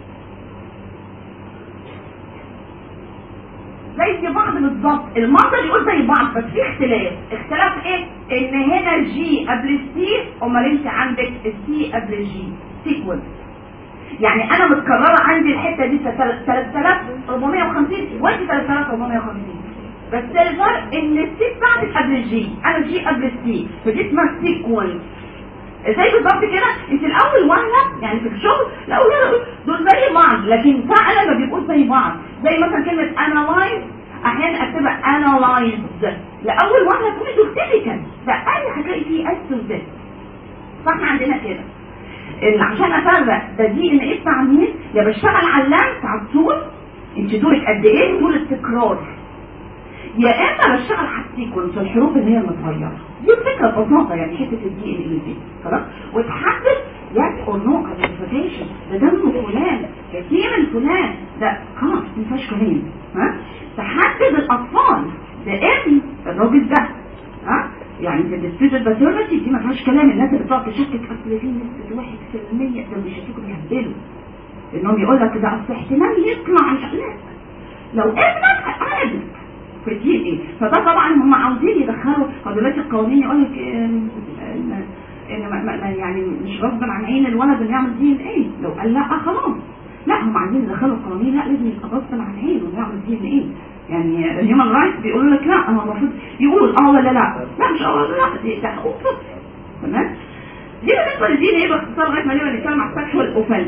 زي بعض بالظبط المنظر يقول زي بعض بس في اختلاف اختلاف ايه ان هنا جي قبل السي امال انت عندك السي قبل الجي سيكونس يعني انا متكرره عندي الحته دي 3450 وانت 3450 بس الفرق ان السي بتاعتك قبل الجي انا الجي قبل السي فدي اسمها سيكونس زي بالظبط كده انت الاول وهله يعني في الشغل الاول دول زي بعض لكن فعلا ما بيبقوش زي بعض زي مثلا كلمه انالايز احيانا اكتبها انالايزد لاول وهله تكون سيجنيفيكانت ده اي هتلاقي فيه اس وزد فاحنا عندنا كده ان عشان افرق ده دي ان ايه بتاع مين يا بشتغل على اللانس على الطول انت طولك قد ايه طول التكرار يا اما بشتغل على السيكونس الحروف اللي هي المتغيره دي الفكره ببساطه يعني حته الدي ان اي دي خلاص وتحدد يس اور نو ايدنتيفيكيشن ده دم فلان كتير من فلان ده خلاص ما فيهاش كلام ها تحدد الاطفال ده ابن الراجل ده ها يعني في الديسبيوتد باترنتي دي ما فيهاش كلام الناس اللي بتقعد تشكك اصل في نسبه 1% ده بيشككوا بيهبلوا انهم يقول لك ده اصل احتمال يطلع مش لا لو ابنك ابنك في الدي ايه فده طبعا هم عاوزين يدخلوا دلوقتي القوانين يقول لك ان ان يعني مش غصب عن عين الولد اللي يعمل دي ان ايه لو قال لا خلاص لا هم عايزين يدخلوا القوانين لا لازم يبقى غصب عن عينه انه يعمل دي ان ايه يعني الهيومن رايتس بيقولوا لك لا هو المفروض يقول اه ولا لا لا مش اه ولا لا دي ده حقوق تمام دي بالنسبه للدي ان ايه باختصار لغايه ما نبقى نتكلم عن سكشوال اوفنسز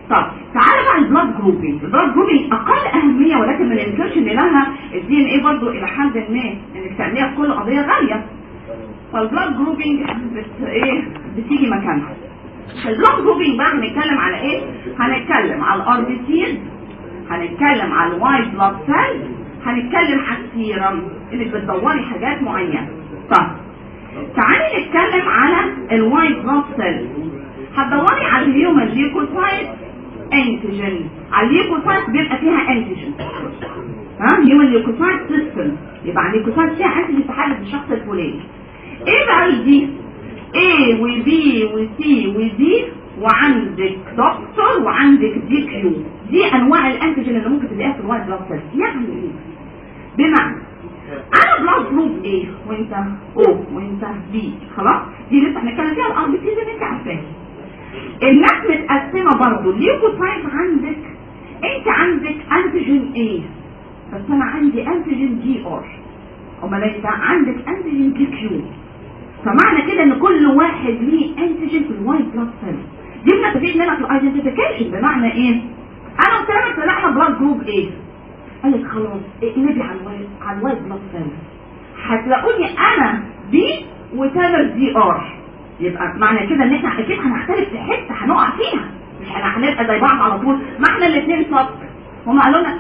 طب تعالى بقى البلاد جروبينج البلاد جروبينج اقل اهميه ولكن ما ننكرش ان لها الدي ان ايه برضه الى حد ما انك تعمليها في كل قضيه غاليه فالبلاد جروبينج بت ايه بتيجي مكانها البلاد جروبينج بقى هنتكلم على ايه هنتكلم على الار بي سيز هنتكلم على الوايت بلاد سيل هنتكلم على السيرم اللي بتدوري حاجات معينه طب تعالي نتكلم على الوايت بلاد سيل هتدوري على الهيومن ليوكوسايت انتيجين على الليوكوسايت بيبقى فيها انتيجين ها هيومن ليوكوسايت سيستم يبقى الليوكوسايت فيها انتيجين تحدد الشخص الفلاني ايه بقى دي A و B و C و D وعندك دكتور وعندك دي كيو دي انواع الانتيجين اللي ممكن تلاقيها في الوايت بلاد سيل يعني ايه بمعنى انا بلاد جروب ايه وانت او وانت بي خلاص دي لسه هنتكلم فيها الار بي سي اللي انت عارفاها الناس متقسمه برضه الليوكوسايت عندك انت عندك انتيجين ايه بس انا عندي انتيجين جي ار امال انت عندك انتيجين جي كيو فمعنى كده ان كل واحد ليه انتيجين في الوايت بلاد سيل دي بنستفيد منها في الايدنتيفيكيشن بمعنى ايه انا وسامر طلعنا بلاد جروب ايه قالت خلاص اقلبي على الوايت على الوايت بلاد سيل هتلاقوني انا بي وتامر دي ار يبقى معنى كده ان احنا اكيد هنختلف في حته هنقع فيها مش احنا هنبقى زي بعض على طول ما احنا الاثنين صف هم قالوا لنا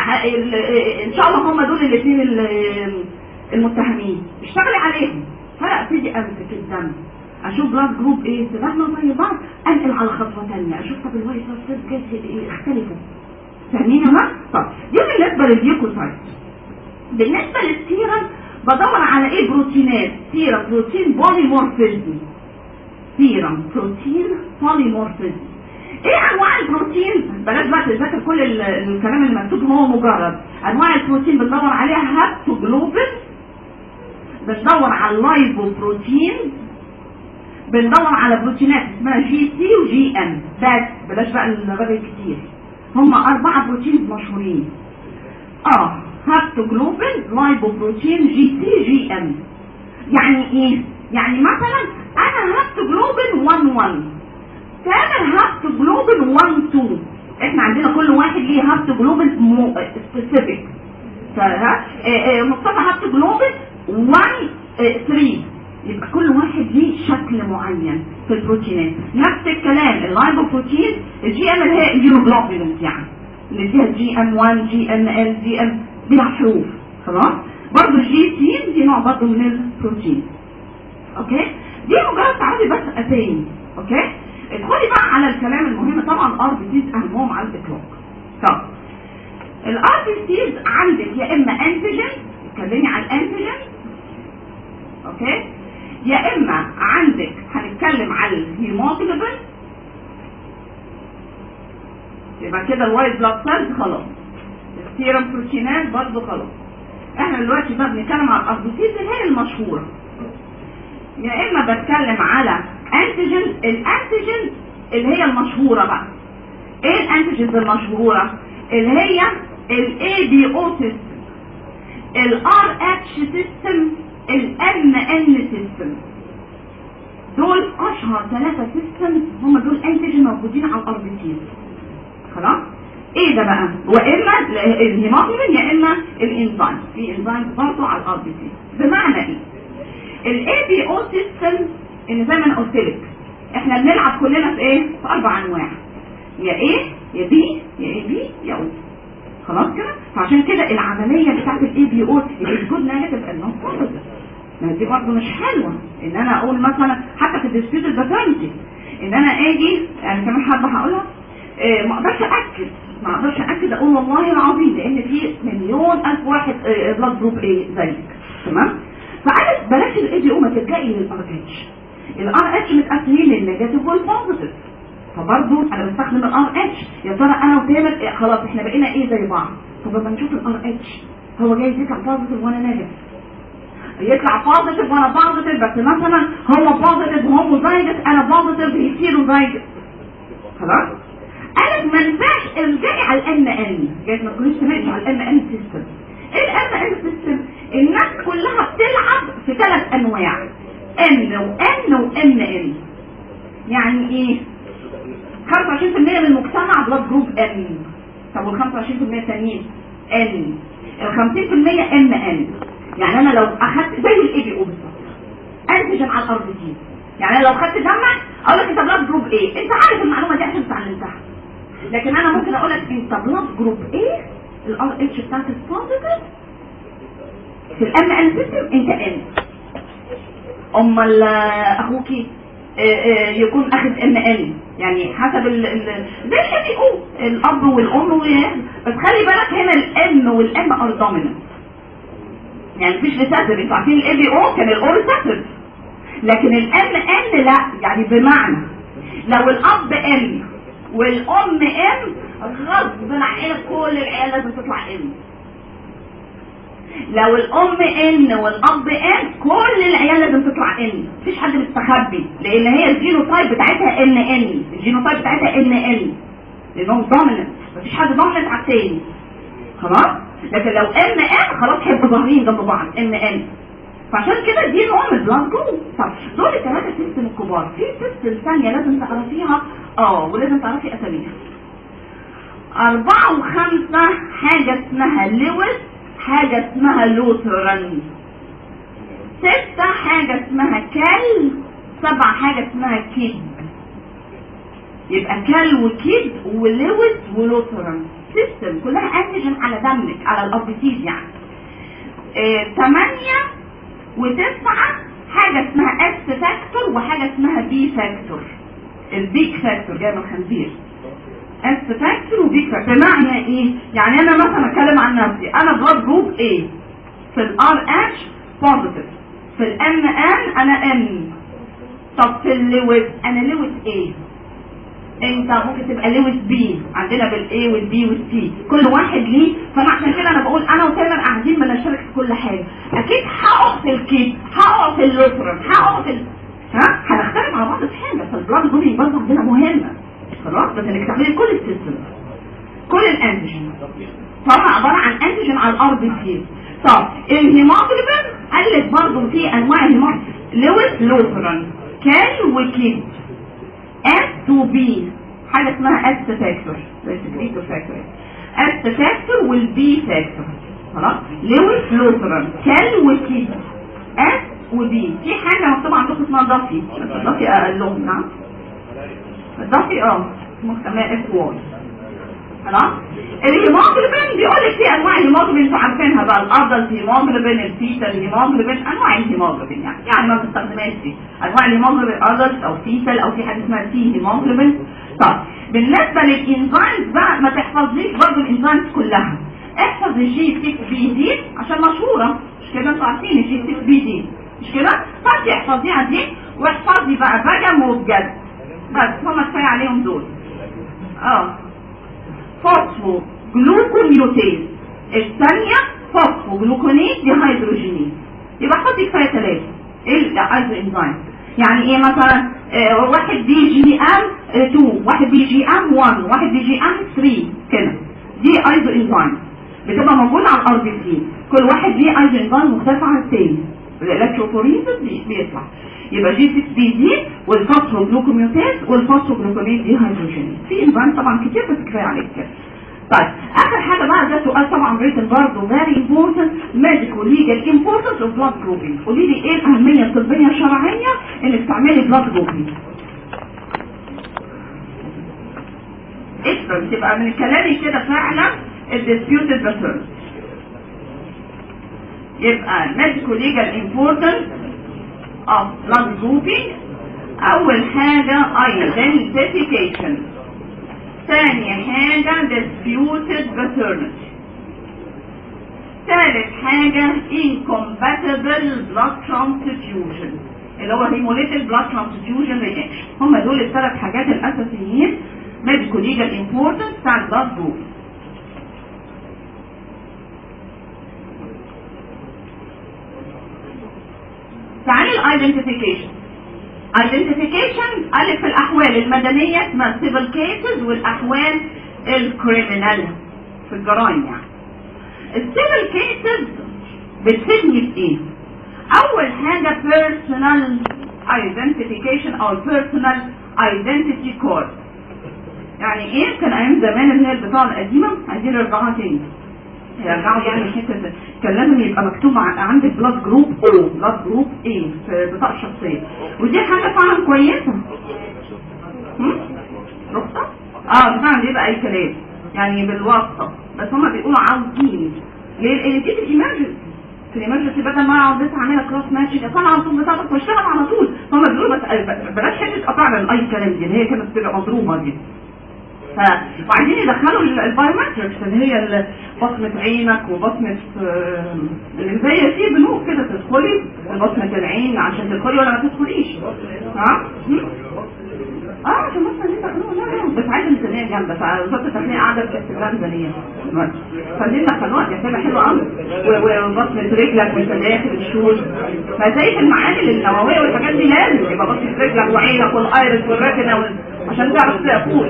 ان شاء الله هم دول الاثنين المتهمين اشتغلي عليهم فرق ابتدي امسك الدم اشوف بلاد جروب ايه طلعنا زي بعض انقل على خطوه ثانيه اشوف طب الوايت بلاد سيل ايه اختلفوا فاهمين يا طب دي بالنسبه للليوكوسايت بالنسبه للسيرم بدور على ايه بروتينات سيرم بروتين بوليمورفيزم سيرم بروتين بوليمورفيزم ايه انواع البروتين بلاش بقى تذاكر كل الكلام اللي مكتوب هو مجرد انواع البروتين بندور عليها هابتوجلوبين بندور على اللايبو بروتين بندور على بروتينات اسمها جي سي وجي ام بس بلاش بقى الغبي كتير هم اربعه بروتين مشهورين اه هابتوجلوبين لايبوبروتين جي سي جي ام يعني ايه يعني مثلا انا هابتوجلوبين 1 1 تامر هابتوجلوبين 1 2 احنا عندنا كل واحد ليه هابتوجلوبين سبيسيفيك مصطفى هابتوجلوبين 1 3 يبقى كل واحد ليه شكل معين في البروتينات نفس الكلام اللايبوبروتين الجي ام اللي هي الهيموجلوبين يعني اللي فيها جي ام 1 جي ام ال جي ام بلا حروف خلاص برضه الجي سي دي نوع برضه من البروتين اوكي دي مجرد تعرفي بس اسامي اوكي ادخلي بقى على الكلام المهم طبعا الار بي سيز اهمهم على الاطلاق طب الار بي سيز عندك يا اما انتيجين اتكلمي عن الانتيجين اوكي يا اما عندك هنتكلم عن الهيموجلوبين يبقى كده الوايت بلاد سيلز خلاص السيرم بروتينات برضه خلاص احنا دلوقتي بقى بنتكلم على الاربوتيز اللي هي المشهوره يا اما بتكلم على انتيجين الانتيجين اللي هي المشهوره بقى ايه الانتيجينز المشهوره اللي هي الاي بي او سيستم الار اتش سيستم الام ان سيستم دول اشهر ثلاثه سيستم هم دول انتيجين موجودين على الاربيتيز خلاص ايه ده بقى واما الهيموجلوبين يا اما الانزيم في انزيم برضه على الار بي سي بمعنى ايه الاي بي او سيستم ان زي ما انا قلت لك احنا بنلعب كلنا في ايه في اربع انواع يا ايه يا بي يا اي بي يا او خلاص كده فعشان كده العمليه بتاعت الاي بي او الجود نيجاتيف انه بوزيتيف ما دي برضه مش حلوه ان انا اقول مثلا حتى في الديسبيوت باترنتي ان انا اجي يعني كمان حابه هقولها إيه ما اقدرش اكد ما اقدرش اكد اقول والله العظيم لان في مليون الف واحد بلاد جروب ايه زيك تمام فقالت بلاش الاي دي او ما تلجئي للار اتش الار اتش متقسمين للنيجاتيف والبوزيتيف فبرضه انا بستخدم الار اتش يا ترى انا وتامر إيه خلاص احنا بقينا ايه زي بعض طب لما نشوف الار اتش هو جاي يطلع بوزيتيف وانا نيجاتيف يطلع بوزيتيف وانا بوزيتيف بس مثلا هو بوزيتيف وهو زايدت انا بوزيتيف يصيروا زايدت خلاص قالت ما ينفعش الجاي على الام ان جاي ما تكونيش تمشي على الام ان سيستم ايه الام ان سيستم الناس كلها بتلعب في ثلاث انواع ان وان وام ان يعني ايه 25% من المجتمع بلاد جروب ان طب وال 25% التانيين ان ال 50% ام ان يعني انا لو اخدت زي الاي بي او بالظبط انتجن على الار بي تي يعني انا لو خدت دمك اقول لك انت بلاد جروب ايه انت عارف المعلومه دي عشان اتعلمتها لكن انا ممكن اقول لك انت بلاد جروب ايه الار اتش بتاعت البوزيتيف في الام ان سيستم انت ان امال اخوكي آه، آه، يكون اخذ ام ان يعني حسب ال ال زي الابي او الاب والام و- بس خلي بالك هنا الام والام ار دوميننت يعني مفيش ريسيسيف انتوا عارفين الاي بي او كان الاو ريسيسيف لكن الام ان لا يعني بمعنى لو الاب ام والام ام غصب عن عينك كل العيال لازم تطلع ام لو الام ان والاب ان كل العيال لازم تطلع ان مفيش حد مستخبي لان هي الجينوتايب بتاعتها ان ان الجينوتايب بتاعتها ان ان لانهم دوميننت مفيش حد دوميننت على التاني خلاص لكن لو ام ان خلاص هيبقوا ظاهرين جنب بعض ام ان فعشان كده دي نوع من البلاد جروب طب دول الثلاثه سيستم الكبار في سيستم ثانيه لازم تعرفيها اه ولازم تعرفي اساميها أربعة وخمسة حاجة اسمها لويس حاجة اسمها لوثران ستة حاجة اسمها كل سبعة حاجة اسمها كيد يبقى كل وكيد ولويس ولوثران سيستم كلها انتيجن على دمك على الاربيتيز يعني اه تمانية وتسعة حاجة اسمها اس فاكتور وحاجة اسمها بي فاكتور البيك فاكتور جاي من الخنزير اس فاكتور وبيك فاكتور بمعنى ايه؟ يعني انا مثلا اتكلم عن نفسي انا بلاد جروب ايه؟ في الار اتش بوزيتيف في الام ان انا ام طب في اللويس انا لويس ايه؟ انت ممكن تبقى لويس بي عندنا بالاي والبي والسي كل واحد ليه فانا عشان كده انا بقول انا وتامر قاعدين بنشارك في كل حاجه اكيد هقع في الكيد هقع في اللوترن هقع في ال... ها هنختلف مع بعض في حاجه فالبلاد جروبينج برضه عندنا مهمه خلاص بس انك تعملي كل السيستم كل الانتيجين طبعا عباره عن انتيجين على الار بي سي طب الهيموجلوبين قال لك برضه في انواع الهيموجلوبين لويس لوثران كال وكيد اس و بي حاجه اسمها اس فاكتور سكريتور فاكتور اس فاكتور والبي فاكتور خلاص لويس لوثران كال وكيد اس وبي في حاجه مكتوبه عندكم اسمها ضفي بس الضفي اقلهم نعم الضفي اه اسمها اس واي خلاص الهيموجلوبين بيقول لك في انواع هيموجلوبين انتوا عارفينها بقى الادلت هيموجلوبين الفيتال هيموجلوبين انواع الهيموجلوبين يعني يعني ما بتستخدمهاش دي انواع الهيموجلوبين ادلت او فيتال او في حاجه اسمها سي هيموجلوبين طب بالنسبه للانزيمز بقى ما تحفظليش برضه الانزيمز كلها احفظ الجي 6 بي دي عشان مشهوره مش كده انتوا عارفين الجي 6 بي دي مش كده فانت احفظيها دي واحفظي بقى بجم وبجد بس هما كفايه عليهم دول اه فوسفو جلوكوميوتيز الثانية فوسفو جلوكونيز دي هيدروجينيز يبقى حطي كفاية ثلاثة ايه الايزو انزيم يعني ايه مثلا آه واحد بي جي ام 2 واحد بي جي ام 1 واحد بي جي ام 3 كده دي ايزو انزيم بتبقى موجودة على الار بي سي كل واحد ليه ايزو انزيم مختلف عن الثاني الالكتروفوريزس بيطلع يبقى جي 6 بي دي والفوسفو جلوكوميوتاز والفوسفو جلوكوميز دي هيدروجين في انزيم طبعا كتير بس كفايه عليك كده طيب اخر حاجه بقى ده سؤال طبعا ريتن برضه فيري امبورتنت ميديكال ليجل امبورتنس اوف بلاد جروبينج قولي لي ايه الاهميه الطبيه الشرعيه انك تعملي بلاد جروبينج افهم تبقى من كلامي كده فعلا الديسبيوتد باترن يبقى medical legal importance of blood grouping اول حاجة identification ثاني حاجة disputed paternity ثالث حاجة incompatible blood transfusion اللي هو hemolytic blood transfusion reaction هم دول الثلاث حاجات الأساسيين medical legal importance بتاع blood grouping تعالي الايدنتيفيكيشن ايدنتيفيكيشن قال في الاحوال المدنيه اسمها civil cases والاحوال الكريمنال في الجرائم يعني السيفل كيسز بتفيدني بايه اول حاجه personal identification او personal identity card يعني ايه كان ايام زمان اللي هي البطاقه القديمه عايزين يرجعوها تاني يرجعوا يعني حته كان لازم يبقى مكتوب ع- عندك بلاد جروب او بلاد جروب ايه في البطاقه الشخصيه ودي حاجه فعلا كويسه هم؟ رخصه؟ اه فعلا بيبقى اي كلام يعني بالواسطه بس هما بيقولوا عاوزين ليه؟ لان دي في الامرجنسي في الامرجنسي بدل ما اقعد بس اعملها كروس ماتشنج اطلع على طول بتاعتك واشتغل على طول فهم بيقولوا بس بلاش حته قطعنا الاي كلام دي اللي هي كانت بتبقى مضروبه دي ف... وعايزين يدخلوا ال- البايومتركس اللي هي ال- بصمة عينك وبصمة آه، اللي زي في بنوك كده تدخلي بصمة العين عشان تدخلي ولا ما تدخليش ها؟ هم؟ اه عشان مثلا انت لا لا بس عايز ميزانيه جامده فوزاره التخليق قاعده باستغلال ميزانيه فدي دخلوها دي هتبقى حلوه قوي وبصمه رجلك وانت داخل الشوز فزي في المعادل النوويه والحاجات دي لازم يبقى بصمه رجلك وعينك والايرس والريتنا وال- عشان تعرف تقول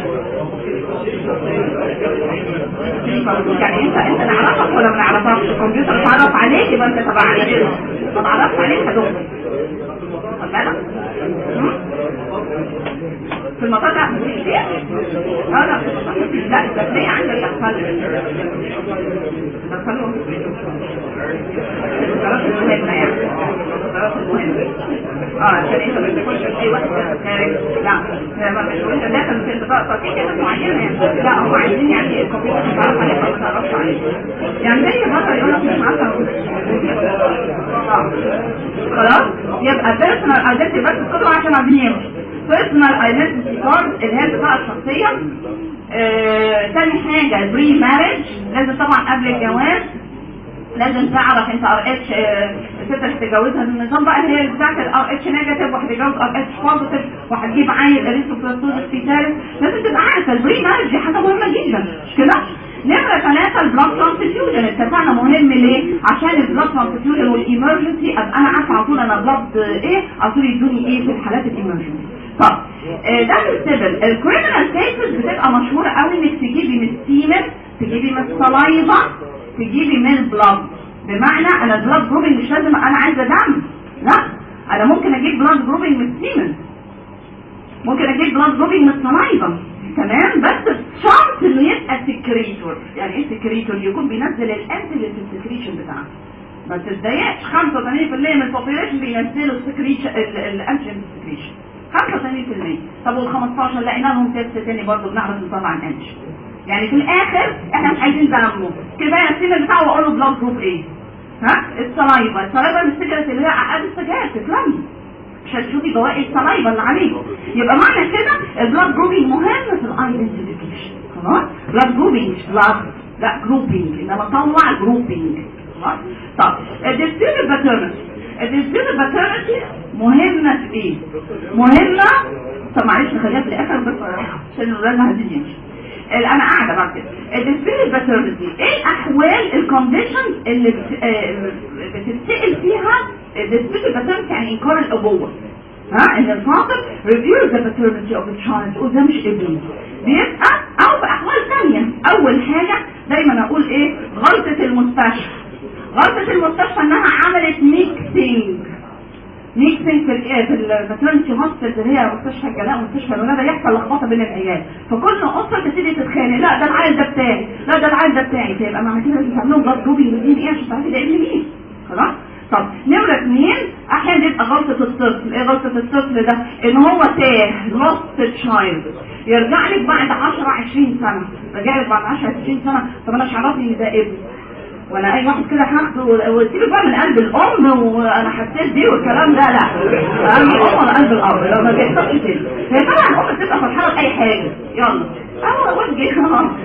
يعني انت انت نعرفك ولا ما نعرفكش الكمبيوتر اتعرف عليك يبقى انت تبعنا ما اتعرفش عليك هتخرج خد بالك هم؟ في المطار لا مفيش ايه اه لا في المطار مفيش لا ده تلاقي عندك دخل دخلهم القرارات المهمة يعني القرارات المهمة اه عشان انت ما تكونش اي واحد خارج لا ما مش وانت داخل في البطاقة في كلمات معينة يعني لا هم عايزين يعني الكمبيوتر يتعرف عليك او ما تعرفش عليك يعني زي مرة يقول لك مش عارفة اه خلاص يبقى بيرسونال ايدنتي بس كله عشان عايزين يمشي بيرسونال ايدنتي كارد اللي هي البطاقة الشخصية آه، تاني حاجة بري مارج لازم طبعا قبل الجواز لازم تعرف انت ار اتش الست اللي هتتجوزها النظام بقى اللي هي بتاعت الار اتش نيجاتيف وهتتجوز ار اتش بوزيتيف وهتجيب عيل اريستوبلاستوزس في ثالث لازم تبقى عارفه البري مارج دي حاجه مهمه جدا مش كده؟ نمرة ثلاثة البلاد ترانسفيوجن اتفقنا مهم ليه؟ عشان البلاد ترانسفيوجن والايمرجنسي ابقى انا عارفه على طول انا بلاد ايه على طول يدوني ايه في الحالات الايمرجنسي. طب آه، ده في السيفل الكريمنال كيسز بتبقى مشهوره قوي انك تجيبي من السيمن تجيبي من الصلايبه تجيبي من البلاد بمعنى انا البلاد جروبنج مش لازم انا عايزه دم لا انا ممكن اجيب بلاد جروبنج من السيمن ممكن اجيب بلاد جروبنج من الصلايبه تمام بس شرط انه يبقى سكريتور يعني ايه سكريتور يكون بينزل الانتي للسكريشن بتاعه ما تتضايقش 85% من البوبيليشن بينزلوا السكريشن الانتيجين سكريشن 85% طب وال 15 لقينا لهم تيست تاني برضه بنعرف نطلع الانتيجين يعني في الاخر احنا مش عايزين دمه كفايه السيمن بتاعه واقول له بلاد جروب ايه ها الصلايبه الصلايبه من السجلة اللي هي عقد السجاير تتلم مش هتشوفي بواقي الصلايبه اللي عليه يبقى معنى كده البلاد جروبينج مهم في الايدنتيفيكيشن خلاص بلاد جروبينج مش بلاد لا جروبينج انما طلع جروبينج خلاص طب الديستريبيوت باترنتي الديستريبيوت باترنتي مهمه في ايه مهمه طب معلش نخليها في الاخر بس عشان الولاد عايزين يمشي ال- انا قاعده بعد كده الديسبيل باترنتي ايه الاحوال الكونديشنز اللي بت- آه، بتتسال فيها الديسبيل باترنتي يعني انكار الابوه ها ان الفاطر ريفيو ذا باترنتي اوف تشايلد تقول ده مش ابني بيبقى او باحوال ثانيه اول حاجه دايما اقول ايه غلطه المستشفى غلطه المستشفى انها عملت ميكسينج ميكسينج في الايه في الماترنتي هوستل اللي هي مستشفى الجلاء ومستشفى الولاده يحصل لخبطه بين العيال فكل اسره تبتدي تتخانق لا ده العيل ده بتاعي لا ده العيل ده بتاعي فيبقى معنى كده لازم تعملوا بلاد جروبنج مين ايه عشان تعرفي ده ابن مين خلاص طب نمرة اثنين احيانا يبقى غلطة الطفل ايه غلطة الطفل ده ان هو تاه lost child يرجع لك بعد 10 20 سنة رجع لك بعد 10 20 سنة طب انا مش عرفني ان ده ابني وانا اي واحد كده هاخده وتسيبه بقى من قلب الام وانا حسيت بيه والكلام ده لا قلب الام ولا قلب الاب لو ما بيحصلش كده هي طبعا الام بتبقى فرحانه باي حاجه يلا اه وجه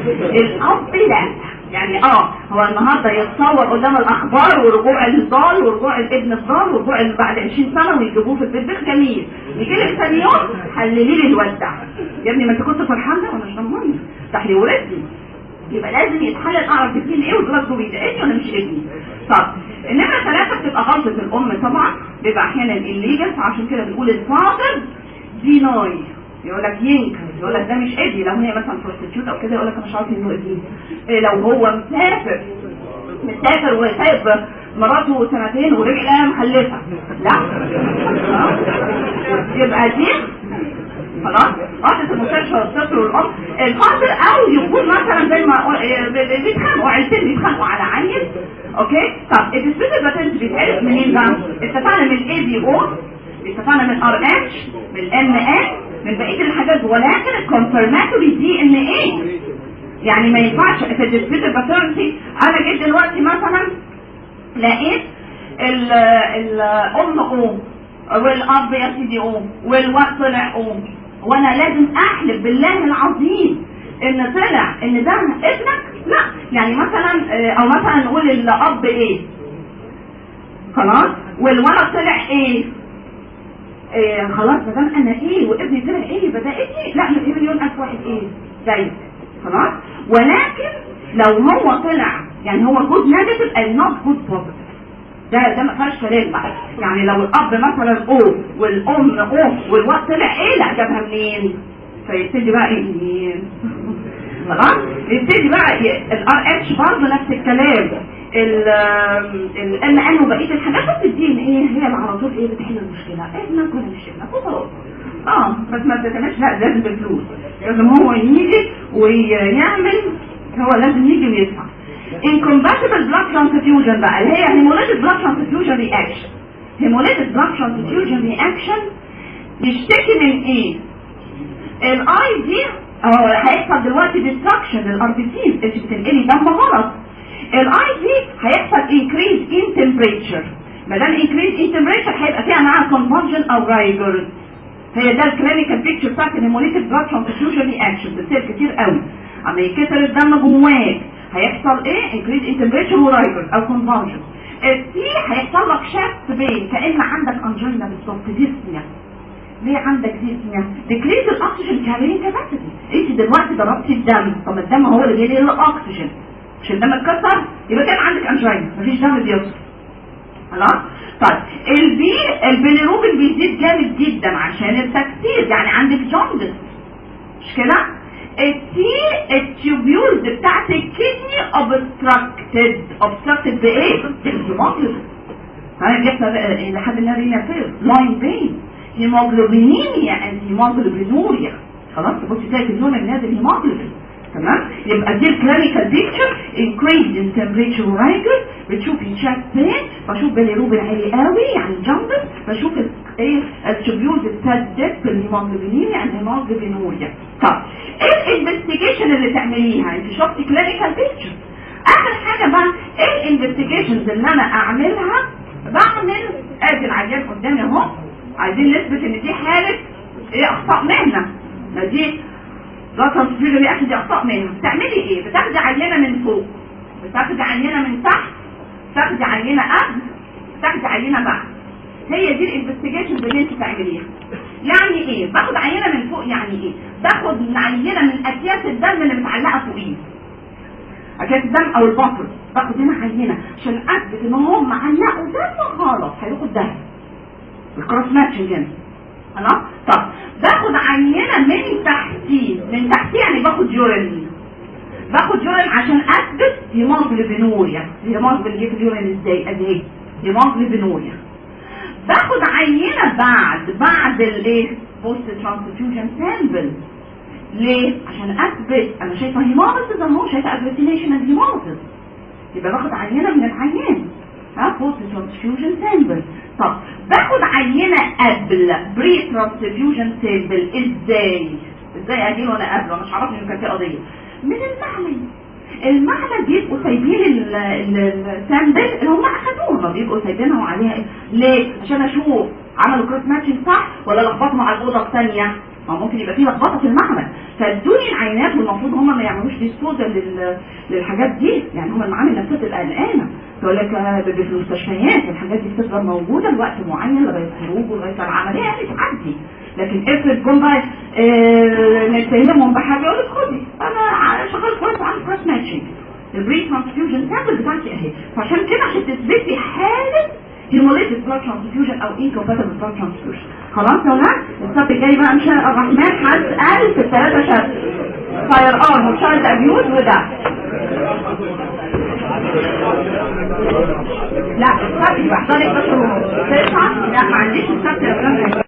الاب لا يعني اه هو النهارده يتصور قدام الاخبار ورجوع الضال ورجوع الابن الضال ورجوع اللي بعد 20 سنه ويجيبوه في البيت ده جميل يجي لك ثاني يوم حللي لي الواد ده يا ابني ما انت كنت فرحان ده وانا مش ضمني تحلي ولادي يبقى لازم يتحلل اعرف ابني ايه والبلاد جروب ده ابني ولا مش ابني طب النمرة ثلاثة بتبقى غلطة الأم طبعا بيبقى أحيانا الليجل عشان كده بنقول الفاضل ديناي يقول لك ينكر يقول لك ده مش ابني لو هي مثلا بروستيتيوت او كده يقول لك انا مش عارف انه ابني إيه لو هو مسافر مسافر وسايب مراته سنتين ورجع لها مخلفه لا آه. يبقى دي خلاص قعدة المستشفى والطفل والام الفاضل او يكون مثلا زي ما بيتخانقوا عيلتين بيتخانقوا على عيل اوكي طب الديسبيتال باتنت بيتعرف منين بقى؟ اتفقنا من الاي بي او اتفقنا من ار اتش من الان ان من بقيه الحاجات ولكن الكونفرماتوري دي ان ايه يعني ما ينفعش في الديسبيتال باترنتي انا جيت دلوقتي مثلا لقيت ال- الام ام والاب يا سيدي ام والواد طلع ام وانا لازم احلف بالله العظيم ان طلع ان ده ابنك لا يعني مثلا آه، او مثلا نقول الاب ايه خلاص والولد طلع ايه إيه خلاص ما دام انا ايه وابني طلع ايه يبقى ده ابني لا يبقى مليون الف واحد ايه زي خلاص ولكن لو هو طلع يعني هو جود نيجاتيف and not good positive ده ده ما فيهاش كلام بقى يعني لو الاب مثلا او والام او والواد طلع ايه لا جابها منين فيبتدي بقى ايه منين خلاص يبتدي بقى الار اتش برضه نفس الكلام الان ان وبقيه الحاجات بتدي ان ايه هي اللي على طول ايه بتحل المشكله ابنك ولا مش ابنك وخلاص اه بس ما تتكلمش لا لازم بفلوس لازم هو يجي ويعمل هو لازم يجي ويدفع incompatible blood transfusion بقى اللي هي hemolytic blood transfusion reaction hemolytic blood transfusion reaction يشتكي من ايه الاي دي اه هيحصل دلوقتي ديستراكشن للار بي سيز اللي بتنقلي دم غلط الاي دي هيحصل انكريز ان تمبريتشر ما دام انكريز ان تمبريتشر هيبقى فيها معاها كونفرجن او رايجرز هي ده الكلينيكال بيكتشر بتاعت الهيموليتيك بلاد ترانسفيوجن رياكشن بتصير كتير قوي اما يتكسر الدم جواك هيحصل ايه انكريز ان تمبريتشر ورايجرز او كونفرجن السي هيحصل لك شافت بين كان عندك انجينا بالظبط ديسنيا ليه عندك ديسنيا ديكريز الاكسجين كارينج كاباسيتي انت دلوقتي ضربتي الدم طب الدم هو اللي بينقل الاكسجين مش الدم اتكسر يبقى كان عندك انجينا مفيش دم بيوصل خلاص طيب البي البيليروبين بيزيد جامد جدا عشان التكسير يعني عندك جوندس مش كده التي التيوبيولز بتاعت الكدني اوبستراكتد اوبستراكتد بايه؟ بالهيموجلوبين ها جبنا لحد النهار هنا فين لاين بين هيموجلوبينيميا اند هيموجلوبينوريا خلاص تبصي تلاقي اللون النازل هيموجلوبين تمام يبقى دي الكلينيكال بيكتشر انكريز ان تمبريتشر رايجر بتشوفي تشات بين بشوف باليروبين عالي قوي يعني جامبس بشوف ايه التوبيولز بتسدد بالهيموجلوبينيميا اند هيموجلوبينوريا طب ايه الانفستيجيشن اللي تعمليها انت شفتي كلينيكال بيكتشر اخر حاجه بقى ايه الانفستيجيشنز اللي انا اعملها بعمل ادي العيان قدامي اهو عايزين نثبت ان دي حاله ايه اخطاء مهنه ما دي لا تنسفير دي اخدي اخطاء مهنه بتعملي ايه بتاخدي عينه من فوق بتاخدي عينه من تحت بتاخدي عينه قبل بتاخدي عينه بعد هي دي الانفستيجيشن اللي انت تعمليها يعني ايه باخد عينه من فوق يعني ايه باخد من عينه من اكياس الدم اللي متعلقه فوقيه اكياس الدم او البطن باخد هنا عينه عشان اثبت ان هم علقوا دم غلط هيروحوا الدم الكروس ماتشنج هنا خلاص طب باخد عينه من تحتيه من تحتيه يعني باخد يورين باخد يورين عشان اثبت هيموجلوبينوريا هيموجلوبين جه في اليورين ازاي ادي ايه هيموجلوبينوريا باخد عينه بعد بعد الايه بوست ترانسفيوجن سامبل ليه عشان اثبت انا شايفه هيموجلوبين اهو شايفه اجلوتينيشن اند هيموجلوبين يبقى باخد عينه من العيان ها بوست ترانسفيوجن سامبل طب باخد عينه قبل بري ترانسفيوجن سامبل ازاي ازاي اجي وانا قبل مش عارفني ان كان في قضيه من المعمل المعمل بيبقوا سايبين ال- ال- السامبل اللي هم اخدوها بيبقوا سايبينها وعليها إيه؟ ليه عشان اشوف عملوا كروس ماتشنج صح ولا لخبطوا مع الاوضه الثانيه ما هو ممكن يبقى في لخبطه في المعمل فادوني العينات والمفروض هم ما يعملوش ديسبوزل لل... للحاجات دي يعني هم المعامل نفسها تبقى قلقانه تقول لك آه، ده في المستشفيات الحاجات دي بتفضل موجوده لوقت معين لغايه خروج ولغايه العمليه يعني تعدي لكن افرض جم بقى آه، نتهمهم بحاجه يقول لك خدي انا شغال كويس وعامل كويس ماتشنج البري ترانسفيوجن سامبل بتاعتي اهي فعشان كده عشان تثبتي حاله هيموليتيك بلاد ترانسفيوجن او انكومباتبل بلاد ترانسفيوجن خلاص يا ولاد الصف الجاي بقى ان شاء الرحمن هسال في الثلاثه شهر فاير ارم وشارد ابيوز وده لا الصف يبقى 11 ونص تسعه لا ما عنديش الصف يا ولاد